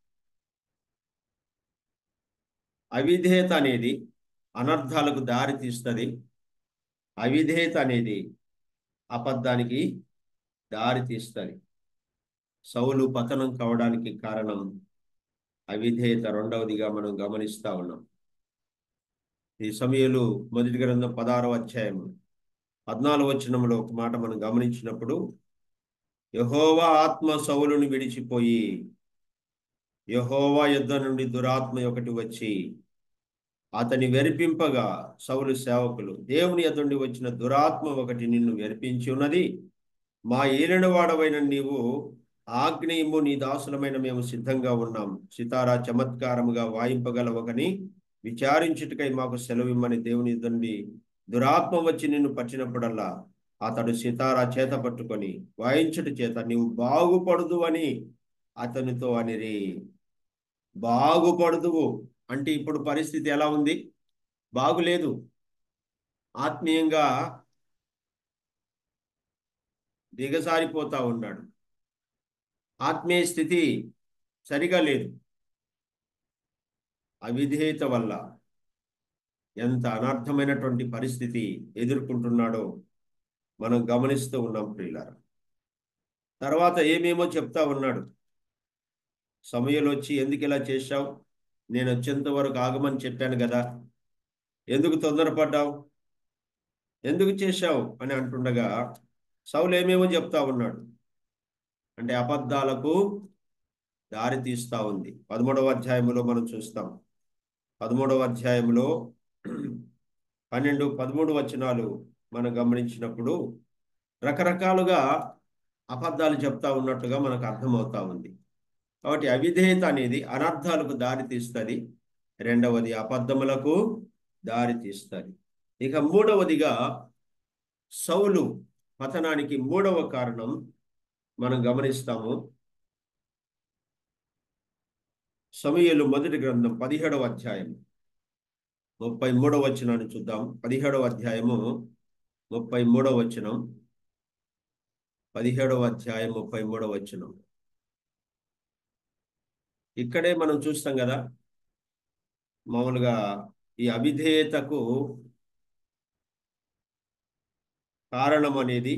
Speaker 6: అవిధేయత అనేది అనర్థాలకు దారి తీస్తుంది అవిధేయత అనేది అబద్ధానికి దారి తీస్తుంది సౌలు పతనం కావడానికి కారణం అవిధేయత రెండవదిగా మనం గమనిస్తా ఉన్నాం ఈ సమయంలో మొదటి గ్రంథం పదహారవ అధ్యాయం పద్నాలుగు వచనంలో ఒక మాట మనం గమనించినప్పుడు యహోవా ఆత్మ సౌలుని విడిచిపోయి యహోవా యుద్ధ నుండి దురాత్మ ఒకటి వచ్చి అతని వెరిపింపగా సౌలు సేవకులు దేవుని యొద్ద నుండి వచ్చిన దురాత్మ ఒకటి నిన్ను వెరిపించి ఉన్నది మా ఏలినవాడవైన నీవు ఆగ్నేయము నీ దాసులమైన మేము సిద్ధంగా ఉన్నాం సితారా చమత్కారముగా వాయింపగలవకని విచారించుటకై మాకు సెలవిమ్మని దేవుని యుద్ధ నుండి దురాత్మ వచ్చి నిన్ను పట్టినప్పుడల్లా అతడు సితారా చేత పట్టుకొని వాయించుట చేత నీవు బాగుపడదు అని అతనితో అనిరి బాగుపడదువు అంటే ఇప్పుడు పరిస్థితి ఎలా ఉంది బాగులేదు ఆత్మీయంగా దిగజారిపోతా ఉన్నాడు ఆత్మీయ స్థితి సరిగా లేదు అవిధేయత వల్ల ఎంత అనర్థమైనటువంటి పరిస్థితి ఎదుర్కొంటున్నాడో మనం గమనిస్తూ ఉన్నాం ప్రియులారా తర్వాత ఏమేమో చెప్తా ఉన్నాడు సమయంలో వచ్చి ఎందుకు ఇలా చేశావు నేను వచ్చేంత వరకు ఆగమని చెప్పాను కదా ఎందుకు తొందరపడ్డావు ఎందుకు చేశావు అని అంటుండగా సౌలు ఏమేమో చెప్తా ఉన్నాడు అంటే అబద్ధాలకు దారి తీస్తా ఉంది పదమూడవ అధ్యాయంలో మనం చూస్తాం పదమూడవ అధ్యాయంలో పన్నెండు పదమూడు వచనాలు మనం గమనించినప్పుడు రకరకాలుగా అబద్ధాలు చెప్తా ఉన్నట్టుగా మనకు అర్థమవుతా ఉంది కాబట్టి అవిధేయత అనేది అనర్థాలకు దారి తీస్తుంది రెండవది అబద్ధములకు దారి తీస్తుంది ఇక మూడవదిగా సౌలు పతనానికి మూడవ కారణం మనం గమనిస్తాము సమయలు మొదటి గ్రంథం పదిహేడవ అధ్యాయం ముప్పై మూడవ వచనాన్ని చూద్దాం పదిహేడవ అధ్యాయము ముప్పై మూడవ వచనం పదిహేడవ అధ్యాయం ముప్పై మూడవ వచనం ఇక్కడే మనం చూస్తాం కదా మామూలుగా ఈ అవిధేయతకు కారణం అనేది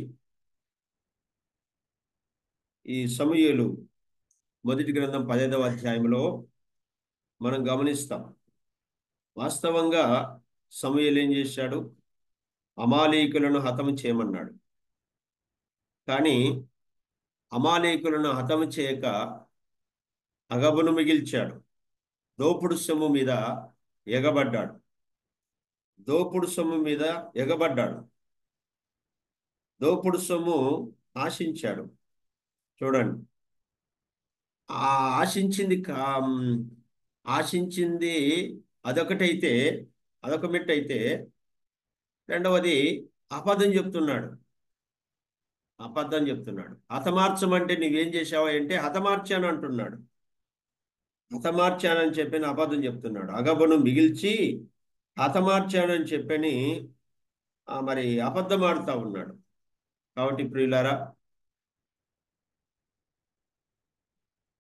Speaker 6: ఈ సమయలు మొదటి గ్రంథం పదహైదవ అధ్యాయంలో మనం గమనిస్తాం వాస్తవంగా సమయలు ఏం చేశాడు అమాలీకులను హతము చేయమన్నాడు కానీ అమాలీకులను హతము చేయక అగబును మిగిల్చాడు దోపుడు సొమ్ము మీద ఎగబడ్డాడు దోపుడు సొమ్ము మీద ఎగబడ్డాడు దోపుడు సొమ్ము ఆశించాడు చూడండి ఆ ఆశించింది కా ఆశించింది అదొకటైతే అదొక మెట్టయితే రెండవది అబద్ధం చెప్తున్నాడు అబద్ధం చెప్తున్నాడు హతమార్చమంటే నువ్వేం చేసావా అంటే హతమార్చాను అంటున్నాడు హతమార్చానని చెప్పని అబద్ధం చెప్తున్నాడు అగబను మిగిల్చి హతమార్చానని చెప్పని మరి అబద్ధం ఆడుతూ ఉన్నాడు కాబట్టి ప్రియులారా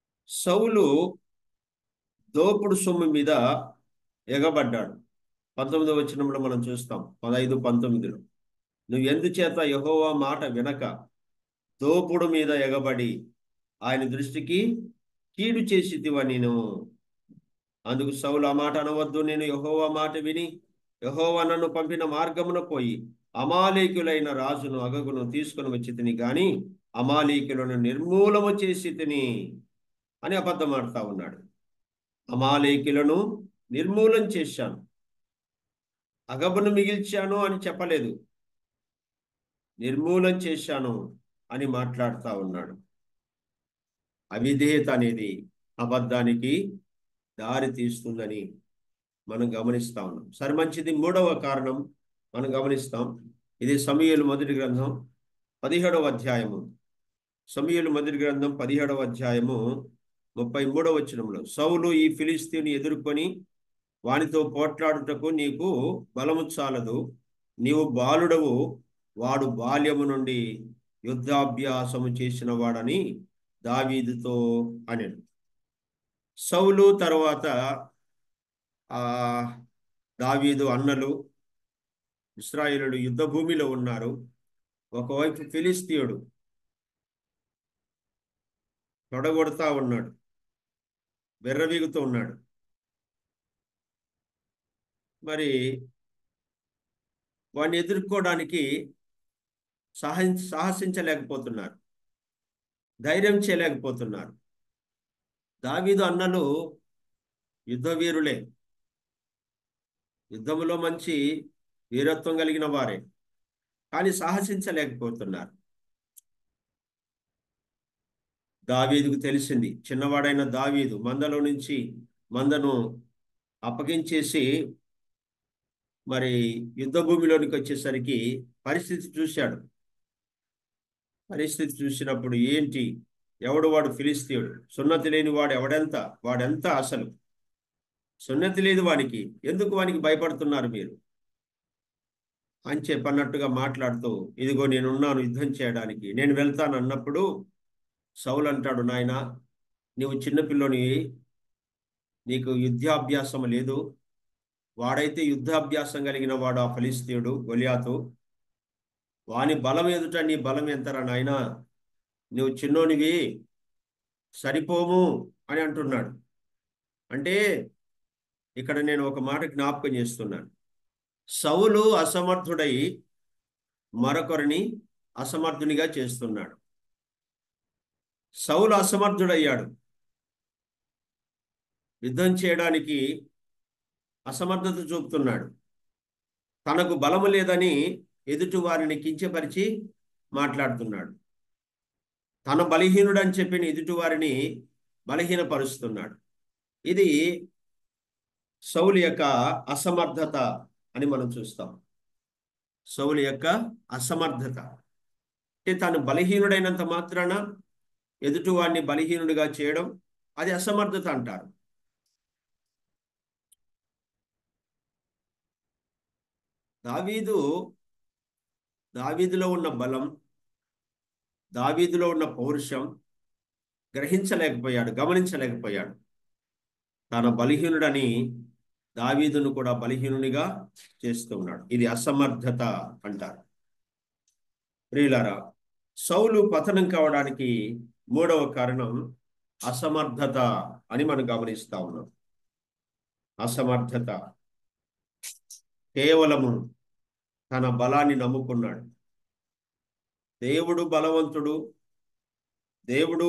Speaker 6: సౌలు దోపుడు సొమ్ము మీద ఎగబడ్డాడు పంతొమ్మిదో వచనంలో మనం చూస్తాం పదహైదు పంతొమ్మిదిలో నువ్వు ఎందుచేత యహోవా మాట వినక దోపుడు మీద ఎగబడి ఆయన దృష్టికి కీడు చేసితివా నేను అందుకు సౌలు ఆ మాట అనవద్దు నేను యహోవా మాట విని యహోవా నన్ను పంపిన మార్గమున పోయి అమాలేకులైన రాజును అగగును తీసుకుని వచ్చి తిని గాని అమాలేకులను నిర్మూలము చేసి తిని అని అబద్ధమాడుతా ఉన్నాడు అమాలేకులను నిర్మూలం చేశాను అగబును మిగిల్చాను అని చెప్పలేదు నిర్మూలం చేశాను అని మాట్లాడుతా ఉన్నాడు అవిధేయత అనేది అబద్ధానికి దారి తీస్తుందని మనం గమనిస్తా ఉన్నాం సరే మంచిది మూడవ కారణం మనం గమనిస్తాం ఇది సమయలు మొదటి గ్రంథం పదిహేడవ అధ్యాయము సమయలు మొదటి గ్రంథం పదిహేడవ అధ్యాయము ముప్పై మూడవ వచనంలో సౌలు ఈ ఫిలిస్తీని ఎదుర్కొని వానితో పోట్లాడుటకు నీకు బలము చాలదు నీవు బాలుడవు వాడు బాల్యము నుండి యుద్ధాభ్యాసము చేసిన వాడని దావీదుతో అనెను సౌలు తర్వాత ఆ దావీదు అన్నలు ఇస్రాయేలుడు యుద్ధ భూమిలో ఉన్నారు ఒకవైపు ఫిలిస్తీయుడు తొడగొడతా ఉన్నాడు బెర్రవీగుతూ ఉన్నాడు మరి వాడిని ఎదుర్కోవడానికి సాహ సాహసించలేకపోతున్నారు ధైర్యం చేయలేకపోతున్నారు దావీదు అన్నలు యుద్ధ వీరులే యుద్ధములో మంచి వీరత్వం కలిగిన వారే కానీ సాహసించలేకపోతున్నారు దావీదుకు తెలిసింది చిన్నవాడైన దావీదు మందలో నుంచి మందను అప్పగించేసి మరి యుద్ధ భూమిలోనికి వచ్చేసరికి పరిస్థితి చూశాడు పరిస్థితి చూసినప్పుడు ఏంటి ఎవడు వాడు ఫిలిస్తీయుడు సున్నతి లేని వాడు ఎవడెంత వాడెంత అసలు సున్నతి లేదు వానికి ఎందుకు వానికి భయపడుతున్నారు మీరు అని చెప్పన్నట్టుగా మాట్లాడుతూ ఇదిగో నేనున్నాను యుద్ధం చేయడానికి నేను వెళ్తాను అన్నప్పుడు సౌలు అంటాడు నాయన నీవు చిన్నపిల్లని నీకు యుద్ధాభ్యాసం లేదు వాడైతే యుద్ధాభ్యాసం కలిగిన వాడు ఆ ఫలిస్తీయుడు గొలియాతు వాని బలం ఎదుట నీ బలం ఎంతరా నాయన నువ్వు చిన్నోనివి సరిపోము అని అంటున్నాడు అంటే ఇక్కడ నేను ఒక మాట జ్ఞాపకం చేస్తున్నాను సౌలు అసమర్థుడై మరొకరిని అసమర్థునిగా చేస్తున్నాడు సౌలు అసమర్థుడయ్యాడు యుద్ధం చేయడానికి అసమర్థత చూపుతున్నాడు తనకు బలము లేదని ఎదుటి వారిని కించపరిచి మాట్లాడుతున్నాడు తన బలహీనుడు అని చెప్పిన ఎదుటి వారిని బలహీనపరుస్తున్నాడు ఇది సౌలు యొక్క అసమర్థత అని మనం చూస్తాం సౌలు యొక్క అసమర్థత అంటే తాను బలహీనుడైనంత మాత్రాన ఎదుటివాడిని బలహీనుడిగా చేయడం అది అసమర్థత అంటారు దావీదు దావీదులో ఉన్న బలం దావీదులో ఉన్న పౌరుషం గ్రహించలేకపోయాడు గమనించలేకపోయాడు తన బలహీనుడని దావీదును కూడా బలహీనునిగా చేస్తూ ఉన్నాడు ఇది అసమర్థత అంటారు ప్రియులారా సౌలు పతనం కావడానికి మూడవ కారణం అసమర్థత అని మనం గమనిస్తా ఉన్నాం అసమర్థత కేవలము తన బలాన్ని నమ్ముకున్నాడు దేవుడు బలవంతుడు దేవుడు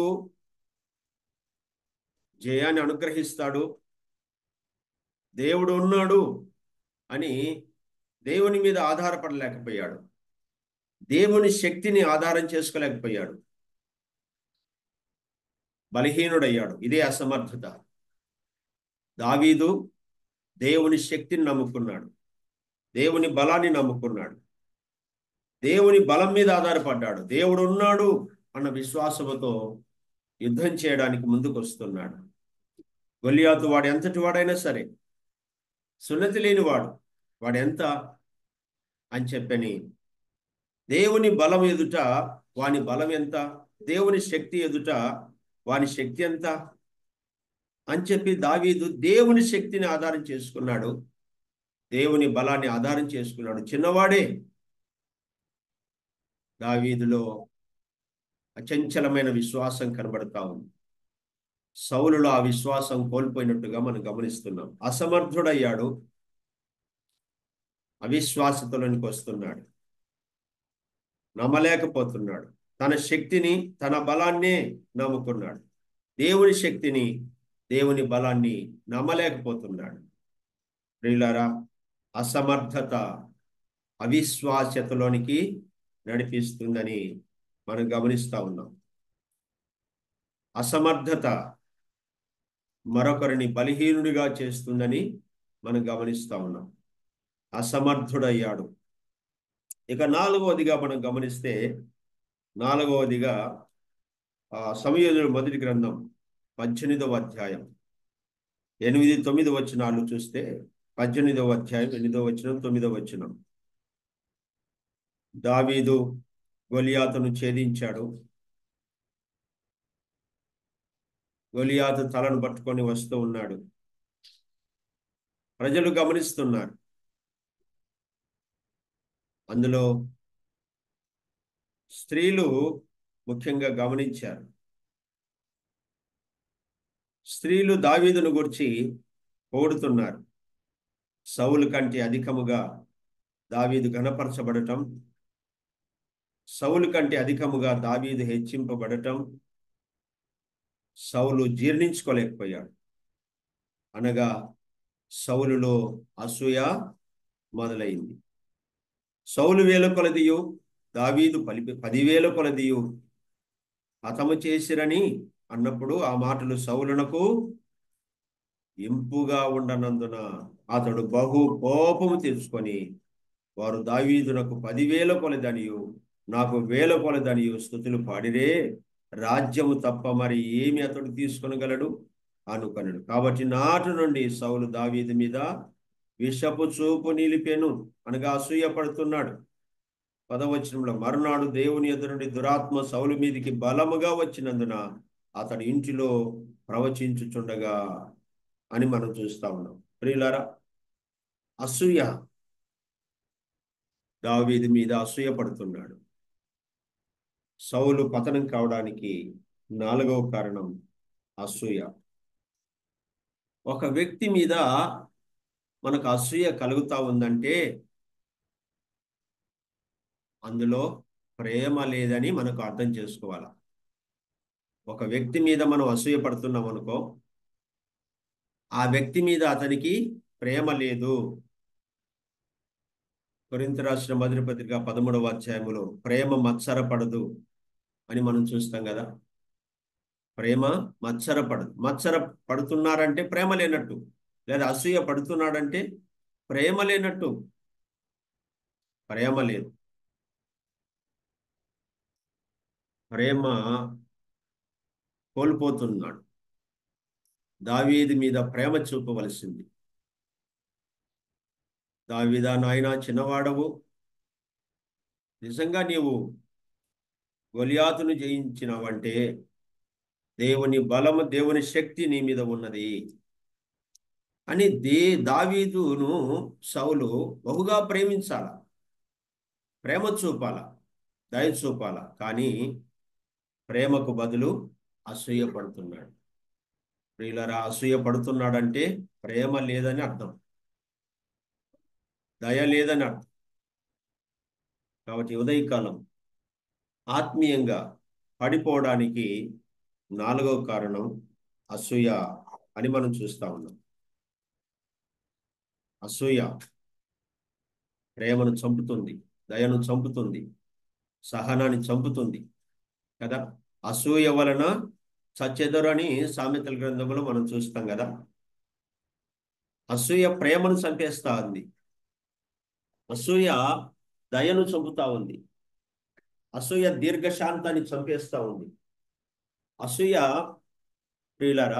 Speaker 6: జయాన్ని అనుగ్రహిస్తాడు దేవుడు ఉన్నాడు అని దేవుని మీద ఆధారపడలేకపోయాడు దేవుని శక్తిని ఆధారం చేసుకోలేకపోయాడు బలహీనుడయ్యాడు ఇదే అసమర్థత దావీదు దేవుని శక్తిని నమ్ముకున్నాడు దేవుని బలాన్ని నమ్ముకున్నాడు దేవుని బలం మీద ఆధారపడ్డాడు దేవుడు ఉన్నాడు అన్న విశ్వాసముతో యుద్ధం చేయడానికి ముందుకు వస్తున్నాడు గొలియాతు వాడు ఎంతటి వాడైనా సరే సున్నతి లేనివాడు వాడు ఎంత అని చెప్పని దేవుని బలం ఎదుట వాని బలం ఎంత దేవుని శక్తి ఎదుట వాని శక్తి ఎంత అని చెప్పి దావీదు దేవుని శక్తిని ఆధారం చేసుకున్నాడు దేవుని బలాన్ని ఆధారం చేసుకున్నాడు చిన్నవాడే దావీదులో అచంచలమైన విశ్వాసం కనబడతా ఉంది సౌలులో ఆ విశ్వాసం కోల్పోయినట్టుగా మనం గమనిస్తున్నాం అసమర్థుడయ్యాడు అవిశ్వాసతలోనికి వస్తున్నాడు నమ్మలేకపోతున్నాడు తన శక్తిని తన బలాన్నే నమ్ముకున్నాడు దేవుని శక్తిని దేవుని బలాన్ని నమ్మలేకపోతున్నాడు ప్రియులారా అసమర్థత అవిశ్వాస్యతలోనికి నడిపిస్తుందని మనం గమనిస్తా ఉన్నాం అసమర్థత మరొకరిని బలహీనుడిగా చేస్తుందని మనం గమనిస్తా ఉన్నాం అసమర్థుడయ్యాడు ఇక నాలుగవదిగా మనం గమనిస్తే నాలుగవదిగా ఆ సమయోజుడు మొదటి గ్రంథం పద్దెనిమిదవ అధ్యాయం ఎనిమిది తొమ్మిది వచనాలు చూస్తే పద్దెనిమిదవ అధ్యాయం ఎనిమిదవ వచనం తొమ్మిదవ వచనం దావీదు గొలియాతును ఛేదించాడు గొలియాతు తలను పట్టుకొని వస్తూ ఉన్నాడు ప్రజలు గమనిస్తున్నారు అందులో స్త్రీలు ముఖ్యంగా గమనించారు స్త్రీలు దావీదును గురించి పొగుడుతున్నారు సౌలు కంటే అధికముగా దావీదు గణపరచబడటం సౌలు కంటే అధికముగా దావీదు హెచ్చింపబడటం సౌలు జీర్ణించుకోలేకపోయాడు అనగా సౌలులో అసూయ మొదలైంది సౌలు వేల కొలదియు దావీదు పలి పదివేల కొలదియు హతము చేసిరని అన్నప్పుడు ఆ మాటలు సౌలునకు ఇంపుగా ఉండనందున అతడు బహు కోపము తెచ్చుకొని వారు దావీదునకు పదివేల కొలదనియు నాకు వేల కొలదనియు స్థుతులు పాడిరే రాజ్యము తప్ప మరి ఏమి అతడు తీసుకొనగలడు అనుకొనడు కాబట్టి నాటి నుండి సౌలు దావీదు మీద విషపు చూపు నిలిపెను అనగా అసూయ పడుతున్నాడు పదవచనంలో మరునాడు దేవుని ఎదురుండి దురాత్మ సౌలు మీదికి బలముగా వచ్చినందున అతడి ఇంటిలో ప్రవచించుచుండగా అని మనం చూస్తా ఉన్నాం ప్రియులారా అసూయ దావీది మీద అసూయ పడుతున్నాడు సౌలు పతనం కావడానికి నాలుగవ కారణం అసూయ ఒక వ్యక్తి మీద మనకు అసూయ కలుగుతా ఉందంటే అందులో ప్రేమ లేదని మనకు అర్థం చేసుకోవాలి ఒక వ్యక్తి మీద మనం అసూయ పడుతున్నాం అనుకో ఆ వ్యక్తి మీద అతనికి ప్రేమ లేదు కొరింత రాసిన మొదటి పత్రిక పదమూడవ అధ్యాయములో ప్రేమ మత్సరపడదు అని మనం చూస్తాం కదా ప్రేమ మత్సరపడదు మత్సర పడుతున్నారంటే ప్రేమ లేనట్టు లేదా అసూయ పడుతున్నాడంటే ప్రేమ లేనట్టు ప్రేమ లేదు ప్రేమ కోల్పోతున్నాడు దావీది మీద ప్రేమ చూపవలసింది దావీదా నాయన చిన్నవాడవు నిజంగా నీవు గొలియాతును జయించినావంటే దేవుని బలము దేవుని శక్తి నీ మీద ఉన్నది అని దే దావీదును సౌలు బహుగా ప్రేమించాల ప్రేమ చూపాల దయ చూపాల కానీ ప్రేమకు బదులు అసూయ పడుతున్నాడు ప్రియులరా అసూయ పడుతున్నాడంటే ప్రేమ లేదని అర్థం దయ లేదని అర్థం కాబట్టి ఉదయకాలం ఆత్మీయంగా పడిపోవడానికి నాలుగవ కారణం అసూయ అని మనం చూస్తా ఉన్నాం అసూయ ప్రేమను చంపుతుంది దయను చంపుతుంది సహనాన్ని చంపుతుంది కదా అసూయ వలన చచ్చెదరు అని సామెతల గ్రంథంలో మనం చూస్తాం కదా అసూయ ప్రేమను చంపేస్తా ఉంది అసూయ దయను చంపుతా ఉంది అసూయ దీర్ఘశాంతాన్ని చంపేస్తా ఉంది అసూయ ప్రియులారా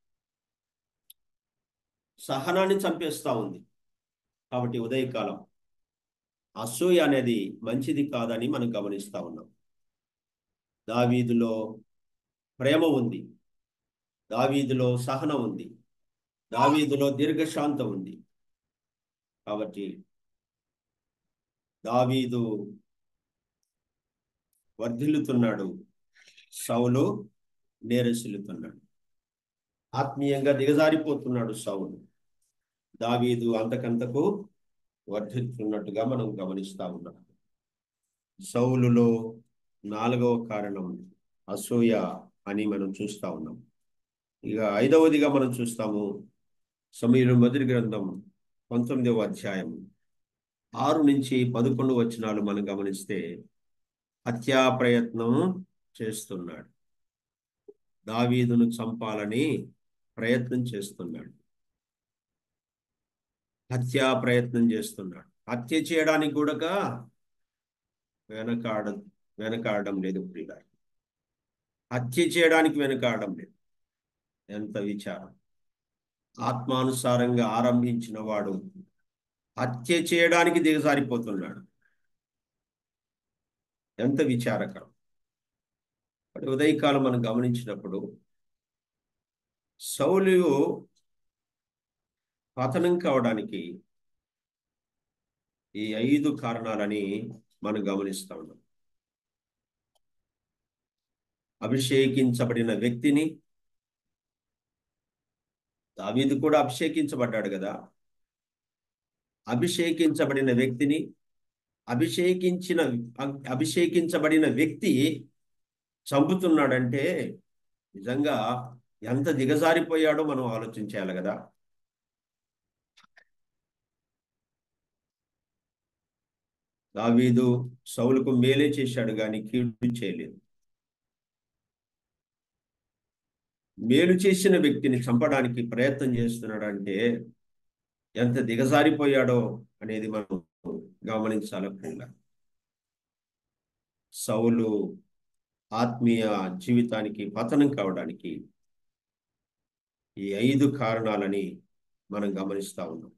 Speaker 6: సహనాన్ని చంపేస్తా ఉంది కాబట్టి ఉదయకాలం అసూయ అనేది మంచిది కాదని మనం గమనిస్తా ఉన్నాం దావీదులో ప్రేమ ఉంది దావీదులో సహనం ఉంది దావీదులో దీర్ఘశాంతం ఉంది కాబట్టి దావీదు వర్ధిల్లుతున్నాడు సౌలు నేరసిల్లుతున్నాడు ఆత్మీయంగా దిగజారిపోతున్నాడు సౌలు దావీదు అంతకంతకు వర్ధిల్లుతున్నట్టుగా మనం గమనిస్తా ఉన్నాం సౌలులో నాలుగవ కారణం అసూయ అని మనం చూస్తా ఉన్నాం ఇక ఐదవదిగా మనం చూస్తాము సమీరు మొదటి గ్రంథం పంతొమ్మిదవ అధ్యాయం ఆరు నుంచి పదకొండు వచనాలు మనం గమనిస్తే హత్యా ప్రయత్నం చేస్తున్నాడు దావీదును చంపాలని ప్రయత్నం చేస్తున్నాడు హత్యా ప్రయత్నం చేస్తున్నాడు హత్య చేయడానికి కూడా వెనకాడ వెనకాడడం లేదు ప్రియుల హత్య చేయడానికి వెనకాడడం లేదు ఎంత విచారం ఆత్మానుసారంగా ఆరంభించిన వాడు హత్య చేయడానికి దిగజారిపోతున్నాడు ఎంత విచారకరం మరి ఉదయకాలం మనం గమనించినప్పుడు సౌలు పతనం కావడానికి ఈ ఐదు కారణాలని మనం గమనిస్తా ఉన్నాం అభిషేకించబడిన వ్యక్తిని దావీదు కూడా అభిషేకించబడ్డాడు కదా అభిషేకించబడిన వ్యక్తిని అభిషేకించిన అభిషేకించబడిన వ్యక్తి చంపుతున్నాడంటే నిజంగా ఎంత దిగజారిపోయాడో మనం ఆలోచించాలి కదా దావీదు సౌలుకు మేలే చేశాడు కానీ కీడు చేయలేదు మేలు చేసిన వ్యక్తిని చంపడానికి ప్రయత్నం చేస్తున్నాడు అంటే ఎంత దిగజారిపోయాడో అనేది మనం గమనించాలకుండా సౌలు ఆత్మీయ జీవితానికి పతనం కావడానికి ఈ ఐదు కారణాలని మనం గమనిస్తా ఉన్నాం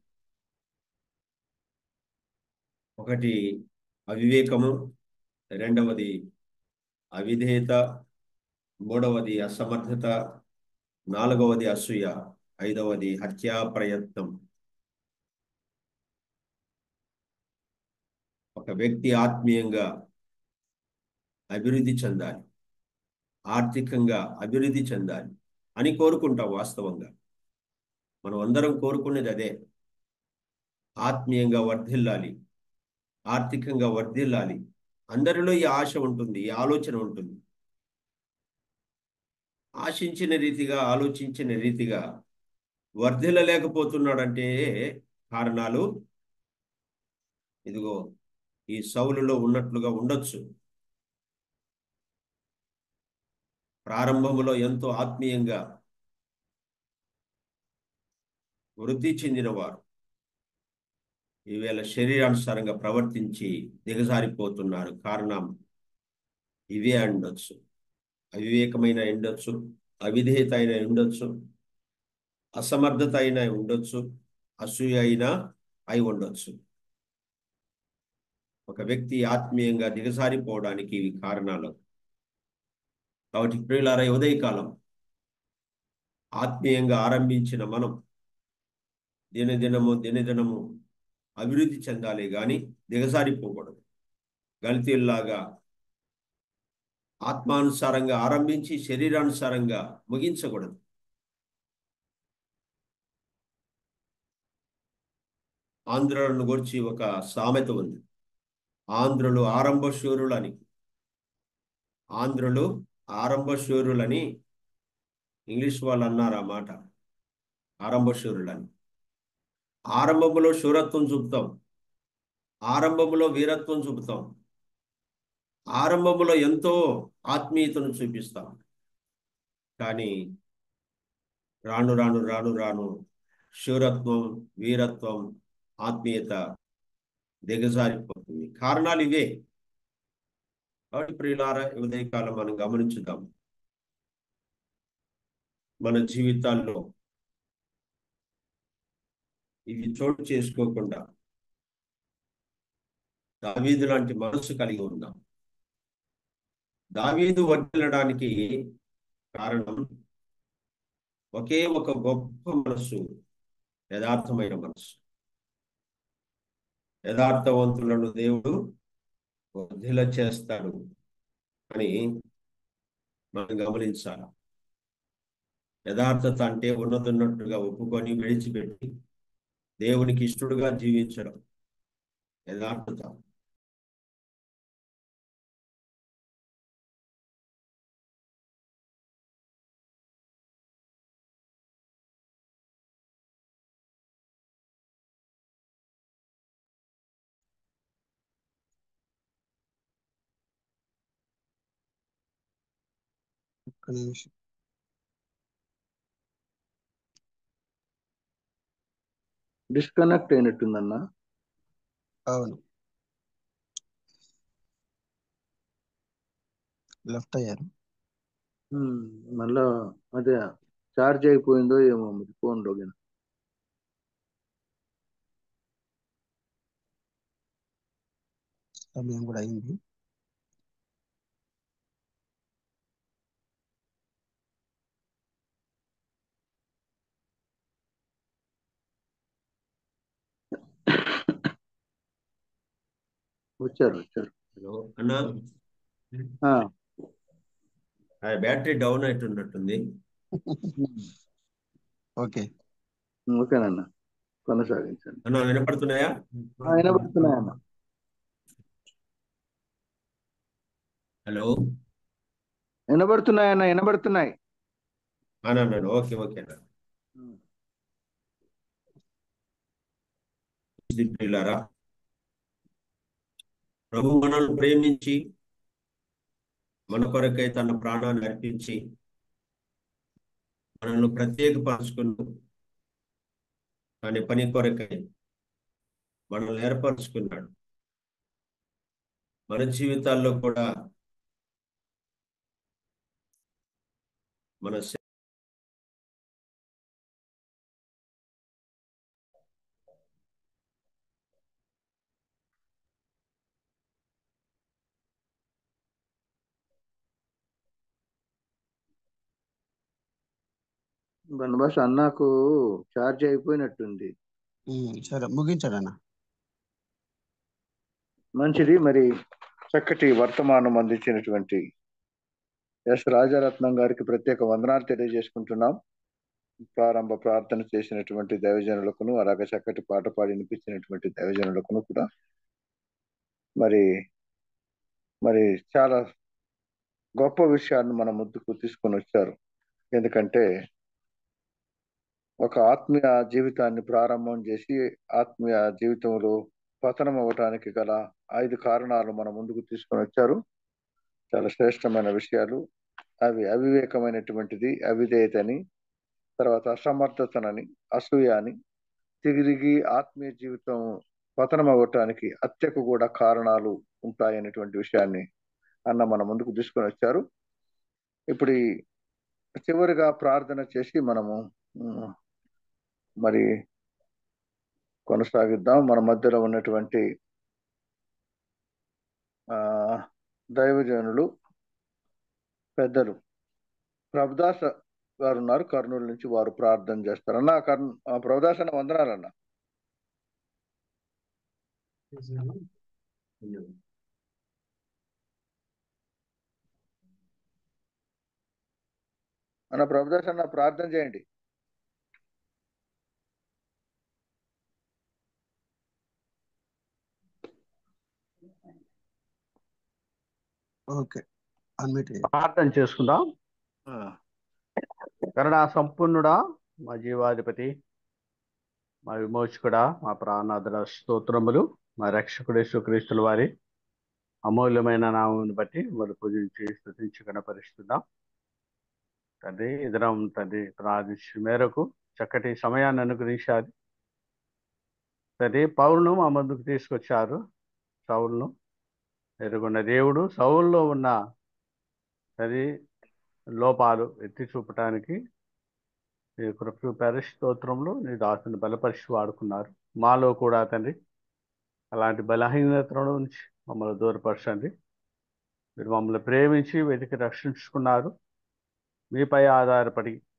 Speaker 6: ఒకటి అవివేకము రెండవది అవిధేయత మూడవది అసమర్థత నాలుగవది అసూయ ఐదవది హత్యా ప్రయత్నం ఒక వ్యక్తి ఆత్మీయంగా అభివృద్ధి చెందాలి ఆర్థికంగా అభివృద్ధి చెందాలి అని కోరుకుంటాం వాస్తవంగా మనం అందరం కోరుకునేది అదే ఆత్మీయంగా వర్ధిల్లాలి ఆర్థికంగా వర్ధిల్లాలి అందరిలో ఈ ఆశ ఉంటుంది ఈ ఆలోచన ఉంటుంది ఆశించిన రీతిగా ఆలోచించిన రీతిగా వర్ధిల్లలేకపోతున్నాడంటే కారణాలు ఇదిగో ఈ సౌలులో ఉన్నట్లుగా ఉండొచ్చు ప్రారంభంలో ఎంతో ఆత్మీయంగా వృద్ధి చెందినవారు ఈవేళ శరీరానుసారంగా ప్రవర్తించి దిగజారిపోతున్నారు కారణం ఇవే ఉండొచ్చు అవివేకమైన ఉండొచ్చు అవిధేయత అయిన ఉండొచ్చు అసమర్థత అయిన ఉండొచ్చు అసూయ అయినా అయి ఉండొచ్చు ఒక వ్యక్తి ఆత్మీయంగా దిగజారిపోవడానికి ఇవి కారణాలు కాబట్టి ప్రియులార ఉదయకాలం ఆత్మీయంగా ఆరంభించిన మనం దినదినము దినదినము అభివృద్ధి చెందాలి కానీ దిగజారిపోకూడదు గలితీల్లాగా ఆత్మానుసారంగా ఆరంభించి శరీరానుసారంగా ముగించకూడదు ఆంధ్రులను గురించి ఒక సామెత ఉంది ఆంధ్రులు ఆరంభ శూరులని ఆంధ్రులు ఆరంభ శూరులని ఇంగ్లీష్ వాళ్ళు అన్నారు ఆ మాట ఆరంభ శూరులని ఆరంభంలో శూరత్వం చూపుతాం ఆరంభంలో వీరత్వం చూపుతాం ఆరంభంలో ఎంతో ఆత్మీయతను చూపిస్తాం కానీ రాను రాను రాను రాను శూరత్వం వీరత్వం ఆత్మీయత దిగజారిపోతుంది కారణాలు ఇవే కాబట్టి ప్రియులార ఉదయకాలం మనం గమనించుదాం మన జీవితాల్లో ఇవి చోటు చేసుకోకుండా దావీదు లాంటి మనసు కలిగి ఉందాం దావీదు వర్తిల్లడానికి కారణం ఒకే ఒక గొప్ప మనస్సు యథార్థమైన మనస్సు యథార్థవంతులను దేవుడు వర్ధిల చేస్తాడు అని మనం గమనించాలి యథార్థత అంటే ఉన్నతున్నట్టుగా ఒప్పుకొని విడిచిపెట్టి దేవునికి ఇష్టడుగా జీవించడం యథార్థత
Speaker 4: ఒక్క నిమిషం
Speaker 3: డిస్కనెక్ట్ అయినట్టుందన్నా
Speaker 4: అవును లెఫ్ట్ అయ్యారు
Speaker 3: ఉమ్, మళ్ళా అదే చార్జ్ అయిపోయిందో ఏమో మరి ఫోన్లో గిన.
Speaker 4: సమయం కూడా అయింది
Speaker 3: వచ్చారు వచ్చారు
Speaker 6: హలో అన్నా
Speaker 3: ఆ,
Speaker 6: ఆ బ్యాటరీ డౌన్ అయితున్నట్టుంది
Speaker 4: ఓకే
Speaker 3: ఉమ్, ఓకేనన్నా కొనసాగించండి
Speaker 6: అన్నా వినపడుతున్నాయా
Speaker 3: ఆ, వినబడుతున్నాయన్న
Speaker 6: హలో
Speaker 3: వినబడుతున్నాయన్న వినబడుతున్నాయి
Speaker 6: అన్నాను ఓకే ఓకే అన్న
Speaker 3: ఉమ్,
Speaker 6: ప్రియులారా ప్రభు మనల్ని ప్రేమించి మన కొరకై తన ప్రాణాన్ని అర్పించి మనల్ని ప్రత్యేకపరుచుకుని తన పని కొరకై మనల్ని ఏర్పరచుకున్నాడు మన జీవితాల్లో కూడా మన శ-
Speaker 3: బస్ అన్నకు చార్జ్ అయిపోయినట్టుంది
Speaker 4: ఉమ్, సరే ముగించాడు అన్న
Speaker 3: మంచిది మరి చక్కటి వర్తమానం అందించినటువంటి ఎస్ రాజారత్నం గారికి ప్రత్యేక వందనాలు తెలియజేసుకుంటున్నాం ప్రారంభ ప్రార్థన చేసినటువంటి దైవజనులకును అలాగే చక్కటి పాట పాడి వినిపించినటువంటి దైవజనులకును కూడా మరి మరి చాలా గొప్ప విషయాన్ని మన ముందుకు తీసుకొని వచ్చారు ఎందుకంటే ఒక ఆత్మీయ జీవితాన్ని ప్రారంభం చేసి ఆత్మీయ జీవితంలో పతనం అవ్వటానికి గల ఐదు కారణాలు మన ముందుకు తీసుకొని వచ్చారు చాలా శ్రేష్టమైన విషయాలు అవి అవివేకమైనటువంటిది అవిధేయతని తర్వాత అసమర్థతనని అసూయ అని తిరిగి ఆత్మీయ జీవితం పతనం అవ్వటానికి హత్యకు కూడా కారణాలు ఉంటాయనేటువంటి విషయాన్ని అన్న మన ముందుకు తీసుకొని వచ్చారు ఇప్పుడు ఈ చివరిగా ప్రార్థన చేసి మనము ఉమ్, మరి కొనసాగిద్దాం మన మధ్యలో ఉన్నటువంటి ఆ దైవజనులు పెద్దలు ప్రభుదాస గారు ఉన్నారు కర్నూలు నుంచి వారు ప్రార్థన చేస్తారు అన్న కర్ణ ఆ, ప్రభుదాస్ అన్న వందనాలన్న అన్న ప్రభుదాస్ అన్న ప్రార్థన చేయండి
Speaker 4: ఓకే అన్మిట్
Speaker 7: ప్రార్థన చేసుకుందాం కరుణా సంపూర్ణుడా మా జీవాధిపతి మా విమోచకుడా మా ప్రాణాదుల స్తోత్రములు మా రక్షకుడు యేసుక్రీస్తుల వారి అమూల్యమైన నామమును బట్టి మరి పూజించి స్థుతించి కనపరుస్తున్నాం తండ్రి ఇద్దరం తండ్రి ప్రార్థించిన మేరకు చక్కటి సమయాన్ని అనుగ్రహించారు తండ్రి పౌరును మా ముందుకు తీసుకొచ్చారు సౌలును ఎరుగున్న దేవుడు సౌల్లో ఉన్న అది లోపాలు ఎత్తి చూపటానికి నీ కృప చూపారు స్తోత్రంలో నీ దాసుని బలపరిచి వాడుకున్నారు మాలో కూడా తండ్రి అలాంటి బలహీనతల నుంచి మమ్మల్ని దూరపరచండి మీరు మమ్మల్ని ప్రేమించి వెతికి రక్షించుకున్నారు మీపై ఆధారపడి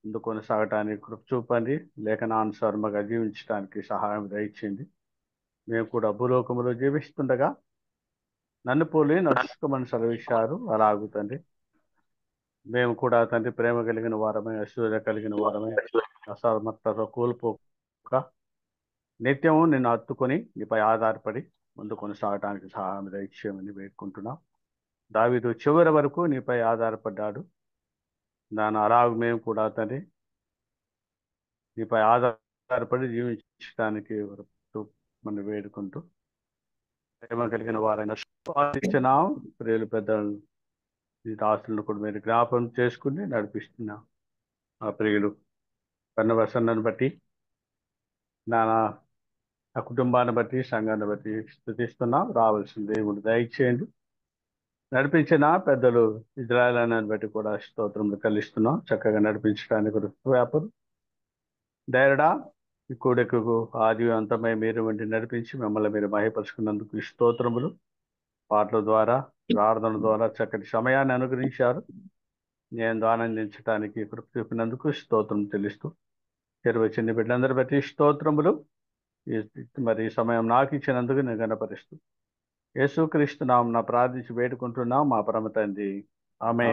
Speaker 7: ముందు కొనసాగటానికి కృప చూపండి లేఖనానుసారముగా జీవించడానికి సహాయం దయచేయండి మేము కూడా భూలోకములో జీవిస్తుండగా నన్ను పోలి నడుచుకోమని సెలవిచ్చారు అలాగు తండ్రి మేము కూడా తండ్రి ప్రేమ కలిగిన వారమే అసూయ కలిగిన వారమే అసమర్థత కోల్పోక నిత్యము నిన్ను హత్తుకొని నీపై ఆధారపడి ముందు కొనసాగడానికి సహాయం దయచేయమని వేడుకుంటున్నాం దావీదు చివరి వరకు నీపై ఆధారపడ్డాడు దాని అలాగ మేము కూడా తండ్రి నీపై ఆధారపడి జీవించడానికి మనం వేడుకుంటూ ప్రేమ కలిగిన వారైన ఇచ్చినాం ప్రియులు పెద్దలు ఈ రాసులను కూడా మీరు జ్ఞాపకం చేసుకుని నడిపిస్తున్నాం ఆ ప్రియులు కన్నవసన్నను బట్టి నా ఆ కుటుంబాన్ని బట్టి సంఘాన్ని బట్టి స్థుతిస్తున్నాం రావాల్సిన దేవుడు దయచేయండి నడిపించిన పెద్దలు ఇజ్రాయల్ అని బట్టి కూడా స్తోత్రములు కలిస్తున్నాం చక్కగా నడిపించడానికి వ్యాపారం డైరడా ఈ కూడెకు ఆది అంతమై మీరు వంటి నడిపించి మిమ్మల్ని మీరు మహిపరుచుకున్నందుకు ఈ స్తోత్రములు పాటల ద్వారా ప్రార్థన ద్వారా చక్కటి సమయాన్ని అనుగ్రహించారు నేను ఆనందించడానికి కృప చూపినందుకు స్తోత్రం తెలుస్తూ చెరువు చిన్న బిడ్డలందరి బట్టి స్తోత్రములు మరి ఈ సమయం నాకు ఇచ్చినందుకు నేను కనపరుస్తూ యేసుక్రీస్తు నామన ప్రార్థించి వేడుకుంటున్నాం మా పరమ తండ్రి ఆమె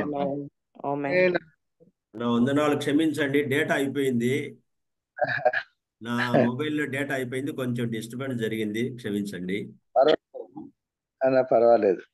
Speaker 6: నా వందనాలు క్షమించండి డేటా అయిపోయింది నా మొబైల్లో డేటా అయిపోయింది కొంచెం డిస్టర్బెన్స్ జరిగింది క్షమించండి
Speaker 2: అన్న పర్వాలేదు